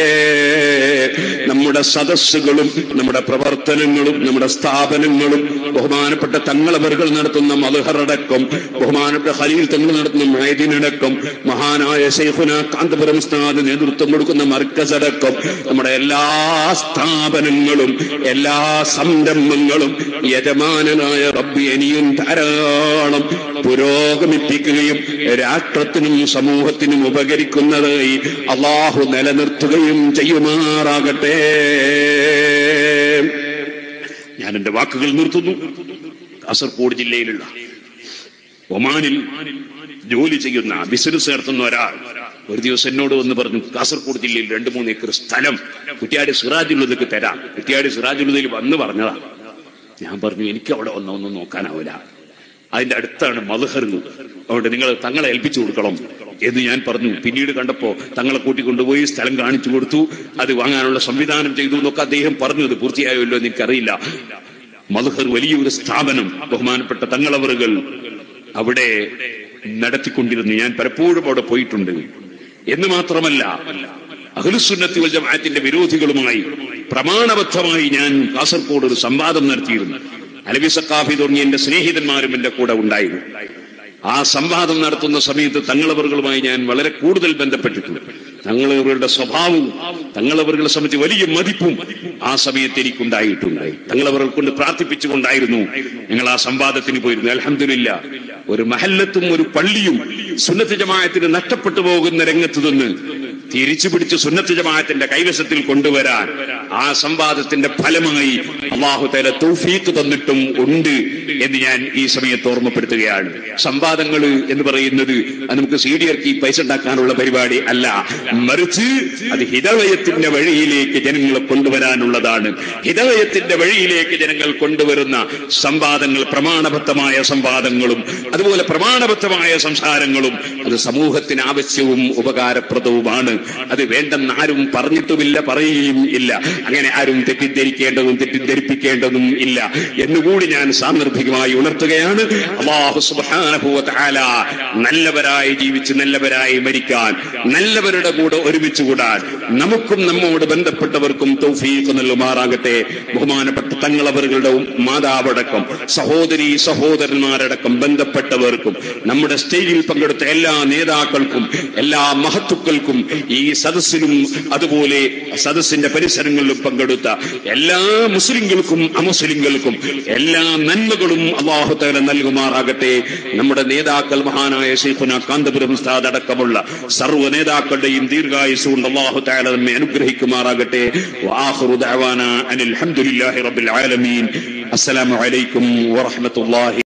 നമ്മുടെ സദസ്സുകളും നമ്മുടെ പ്രവർത്തനങ്ങളും നമ്മുടെ സ്ഥാപനങ്ങളും ബഹുമാനപ്പെട്ട തങ്ങളവറുകൾ നടത്തുന്ന മധുഹറടക്കം ബഹുമാനപ്പെട്ട ഖലീൽ തങ്ങൾ നടത്തുന്ന മൈദിനടക്കം മഹാനായ ശൈഖുന കാന്തപുരം സ്ഥാന നേതൃത്വം കൊടുക്കുന്ന മർക്കസ് അടക്കം നമ്മുടെ എല്ലാ സ്ഥാപനങ്ങളും എല്ലാ സംരംഭങ്ങളും യജമാനനായ റബ്ബി ഇനിയും ധാരാളം പുരോഗമിപ്പിക്കുകയും രാഷ്ട്രത്തിനും സമൂഹത്തിനും ഉപകരിക്കുന്നതായി അള്ളാഹു നിലനിർത്തുകയും ചെയ്യുമാറാകട്ടെ ഞാൻ എന്റെ വാക്കുകൾ നിർത്തുന്നു കാസർഗോഡ് ജില്ലയിലുള്ള ഒമാനിൽ ജോലി ചെയ്യുന്ന ബിസിനസ് നടത്തുന്ന ഒരാൾ ഒരു ദിവസം എന്നോട് വന്ന് പറഞ്ഞു കാസർഗോഡ് ജില്ലയിൽ രണ്ടു മൂന്ന് ഏക്കർ സ്ഥലം കുറ്റിയാടി സിറാജുള്ളതക്ക് തരാം കുറ്റിയാടി സിറാജുള്ളതിൽ വന്ന് പറഞ്ഞതാ ഞാൻ പറഞ്ഞു എനിക്ക് അവിടെ വന്ന ഒന്നും നോക്കാനാവില്ല അതിന്റെ അടുത്താണ് മധുഹർ അതുകൊണ്ട് നിങ്ങൾ തങ്ങളെ ഏൽപ്പിച്ചു കൊടുക്കണം എന്ന് ഞാൻ പറഞ്ഞു പിന്നീട് കണ്ടപ്പോ തങ്ങളെ കൂട്ടിക്കൊണ്ടുപോയി സ്ഥലം കാണിച്ചു കൊടുത്തു അത് വാങ്ങാനുള്ള സംവിധാനം ചെയ്തു എന്നൊക്കെ അദ്ദേഹം പറഞ്ഞു അത് പൂർത്തിയായല്ലോ എന്ന് എനിക്കറിയില്ല മധുഹർ വലിയൊരു സ്ഥാപനം ബഹുമാനപ്പെട്ട തങ്ങളവറുകൾ അവിടെ നടത്തിക്കൊണ്ടിരുന്നു ഞാൻ പലപ്പോഴും അവിടെ പോയിട്ടുണ്ട് എന്ന് മാത്രമല്ല അഖിലുസുന്നത്തി വൽ ജമാഅത്തിന്റെ വിരോധികളുമായി പ്രമാണബദ്ധമായി ഞാൻ കാസർഗോഡ് ഒരു സംവാദം നടത്തിയിരുന്നു അലവി സക്കാഫി തുടങ്ങിയ എന്റെ സ്നേഹിതന്മാരും എന്റെ കൂടെ ഉണ്ടായിരുന്നു ആ സംവാദം നടത്തുന്ന സമയത്ത് തങ്ങളവറുകളുമായി ഞാൻ വളരെ കൂടുതൽ ബന്ധപ്പെട്ടിട്ടുണ്ട് തങ്ങളവരുടെ സ്വഭാവവും തങ്ങളവറുകളെ സംബന്ധിച്ച് വലിയ മതിപ്പും ആ സമയത്ത് എനിക്കുണ്ടായിട്ടുണ്ടായി തങ്ങളവർ കൊണ്ട് പ്രാർത്ഥിപ്പിച്ചുകൊണ്ടായിരുന്നു ഞങ്ങൾ ആ സംവാദത്തിന് പോയിരുന്നു അലഹമില്ല ഒരു മഹല്ലത്തും ഒരു പള്ളിയും സുന്നത്ത് ജമായത്തിന് നഷ്ടപ്പെട്ടു പോകുന്ന രംഗത്ത് നിന്ന് തിരിച്ചു പിടിച്ച് സുന്നത്ത് ജമാഅത്തിന്റെ കൈവശത്തിൽ കൊണ്ടുവരാൻ ആ സംവാദത്തിന്റെ ഫലമായി അള്ളാഹു തല തൗഫീക്ക് തന്നിട്ടും ഉണ്ട് എന്ന് ഞാൻ ഈ സമയത്ത് ഓർമ്മപ്പെടുത്തുകയാണ് സംവാദങ്ങൾ എന്ന് പറയുന്നത് അത് നമുക്ക് സി ഡി ഇറക്കി പൈസ ഉണ്ടാക്കാനുള്ള പരിപാടി അല്ല മറിച്ച് അത് ഹിതവയത്തിന്റെ വഴിയിലേക്ക് ജനങ്ങളെ കൊണ്ടുവരാനുള്ളതാണ് ഹിതവയത്തിന്റെ വഴിയിലേക്ക് ജനങ്ങൾ കൊണ്ടുവരുന്ന സംവാദങ്ങൾ പ്രമാണബദ്ധമായ സംവാദങ്ങളും അതുപോലെ പ്രമാണബദ്ധമായ സംസാരങ്ങളും അത് സമൂഹത്തിന് ആവശ്യവും ഉപകാരപ്രദവുമാണ് അത് വേണ്ടെന്ന് ആരും പറഞ്ഞിട്ടുമില്ല പറയുകയും ഇല്ല അങ്ങനെ ആരും തെറ്റിദ്ധരിക്കേണ്ടതും തെറ്റിദ്ധരിപ്പിക്കേണ്ടതും ഇല്ല എന്നുകൂടി ഞാൻ സാന്ദർഭികമായി ഉണർത്തുകയാണ് അള്ളാഹു സുബ്ഹാനഹു വ തആല നല്ലവരായി ജീവിച്ച് നല്ലവരായി മരിക്കാൻ നല്ലവരുടെ കൂടെ ഒരുമിച്ച് കൂടാൻ നമുക്കും നമ്മോട് ബന്ധപ്പെട്ടവർക്കും തൗഫീഖ് നൽകുമാറാകട്ടെ ബഹുമാനപ്പെട്ട തങ്ങളവരുടെ മാതാവടക്കം സഹോദരി സഹോദരന്മാരടക്കം ബന്ധപ്പെട്ടവർക്കും നമ്മുടെ സ്റ്റേജിൽ പങ്കെടുത്ത എല്ലാ നേതാക്കൾക്കും എല്ലാ മഹത്തുക്കൾക്കും ഈ സദസ്സിലും അതുപോലെ സദസ്സിന്റെ പരിസരങ്ങളിലും പങ്കെടുത്ത എല്ലാ മുസ്ലിങ്ങൾക്കും അമുസ്ലിങ്ങൾക്കും എല്ലാ നന്മകളും അള്ളാഹു തആല നൽകുമാറാകട്ടെ നമ്മുടെ നേതാക്കൾ മഹാനായ ശൈഖുന കാന്തപുരം ഉസ്താദ് അടക്കമുള്ള സർവ്വ നേതാക്കളുടെയും ദീർഘായുസ് കൊണ്ട് അള്ളാഹു തആല നമ്മെ അനുഗ്രഹിക്കുമാറാകട്ടെ വആഖിറു ദഅവാന അനിൽ ഹംദുലില്ലാഹി റബ്ബിൽ ആലമീൻ അസ്സലാമു അലൈക്കും വറഹ്മത്തുള്ളാഹി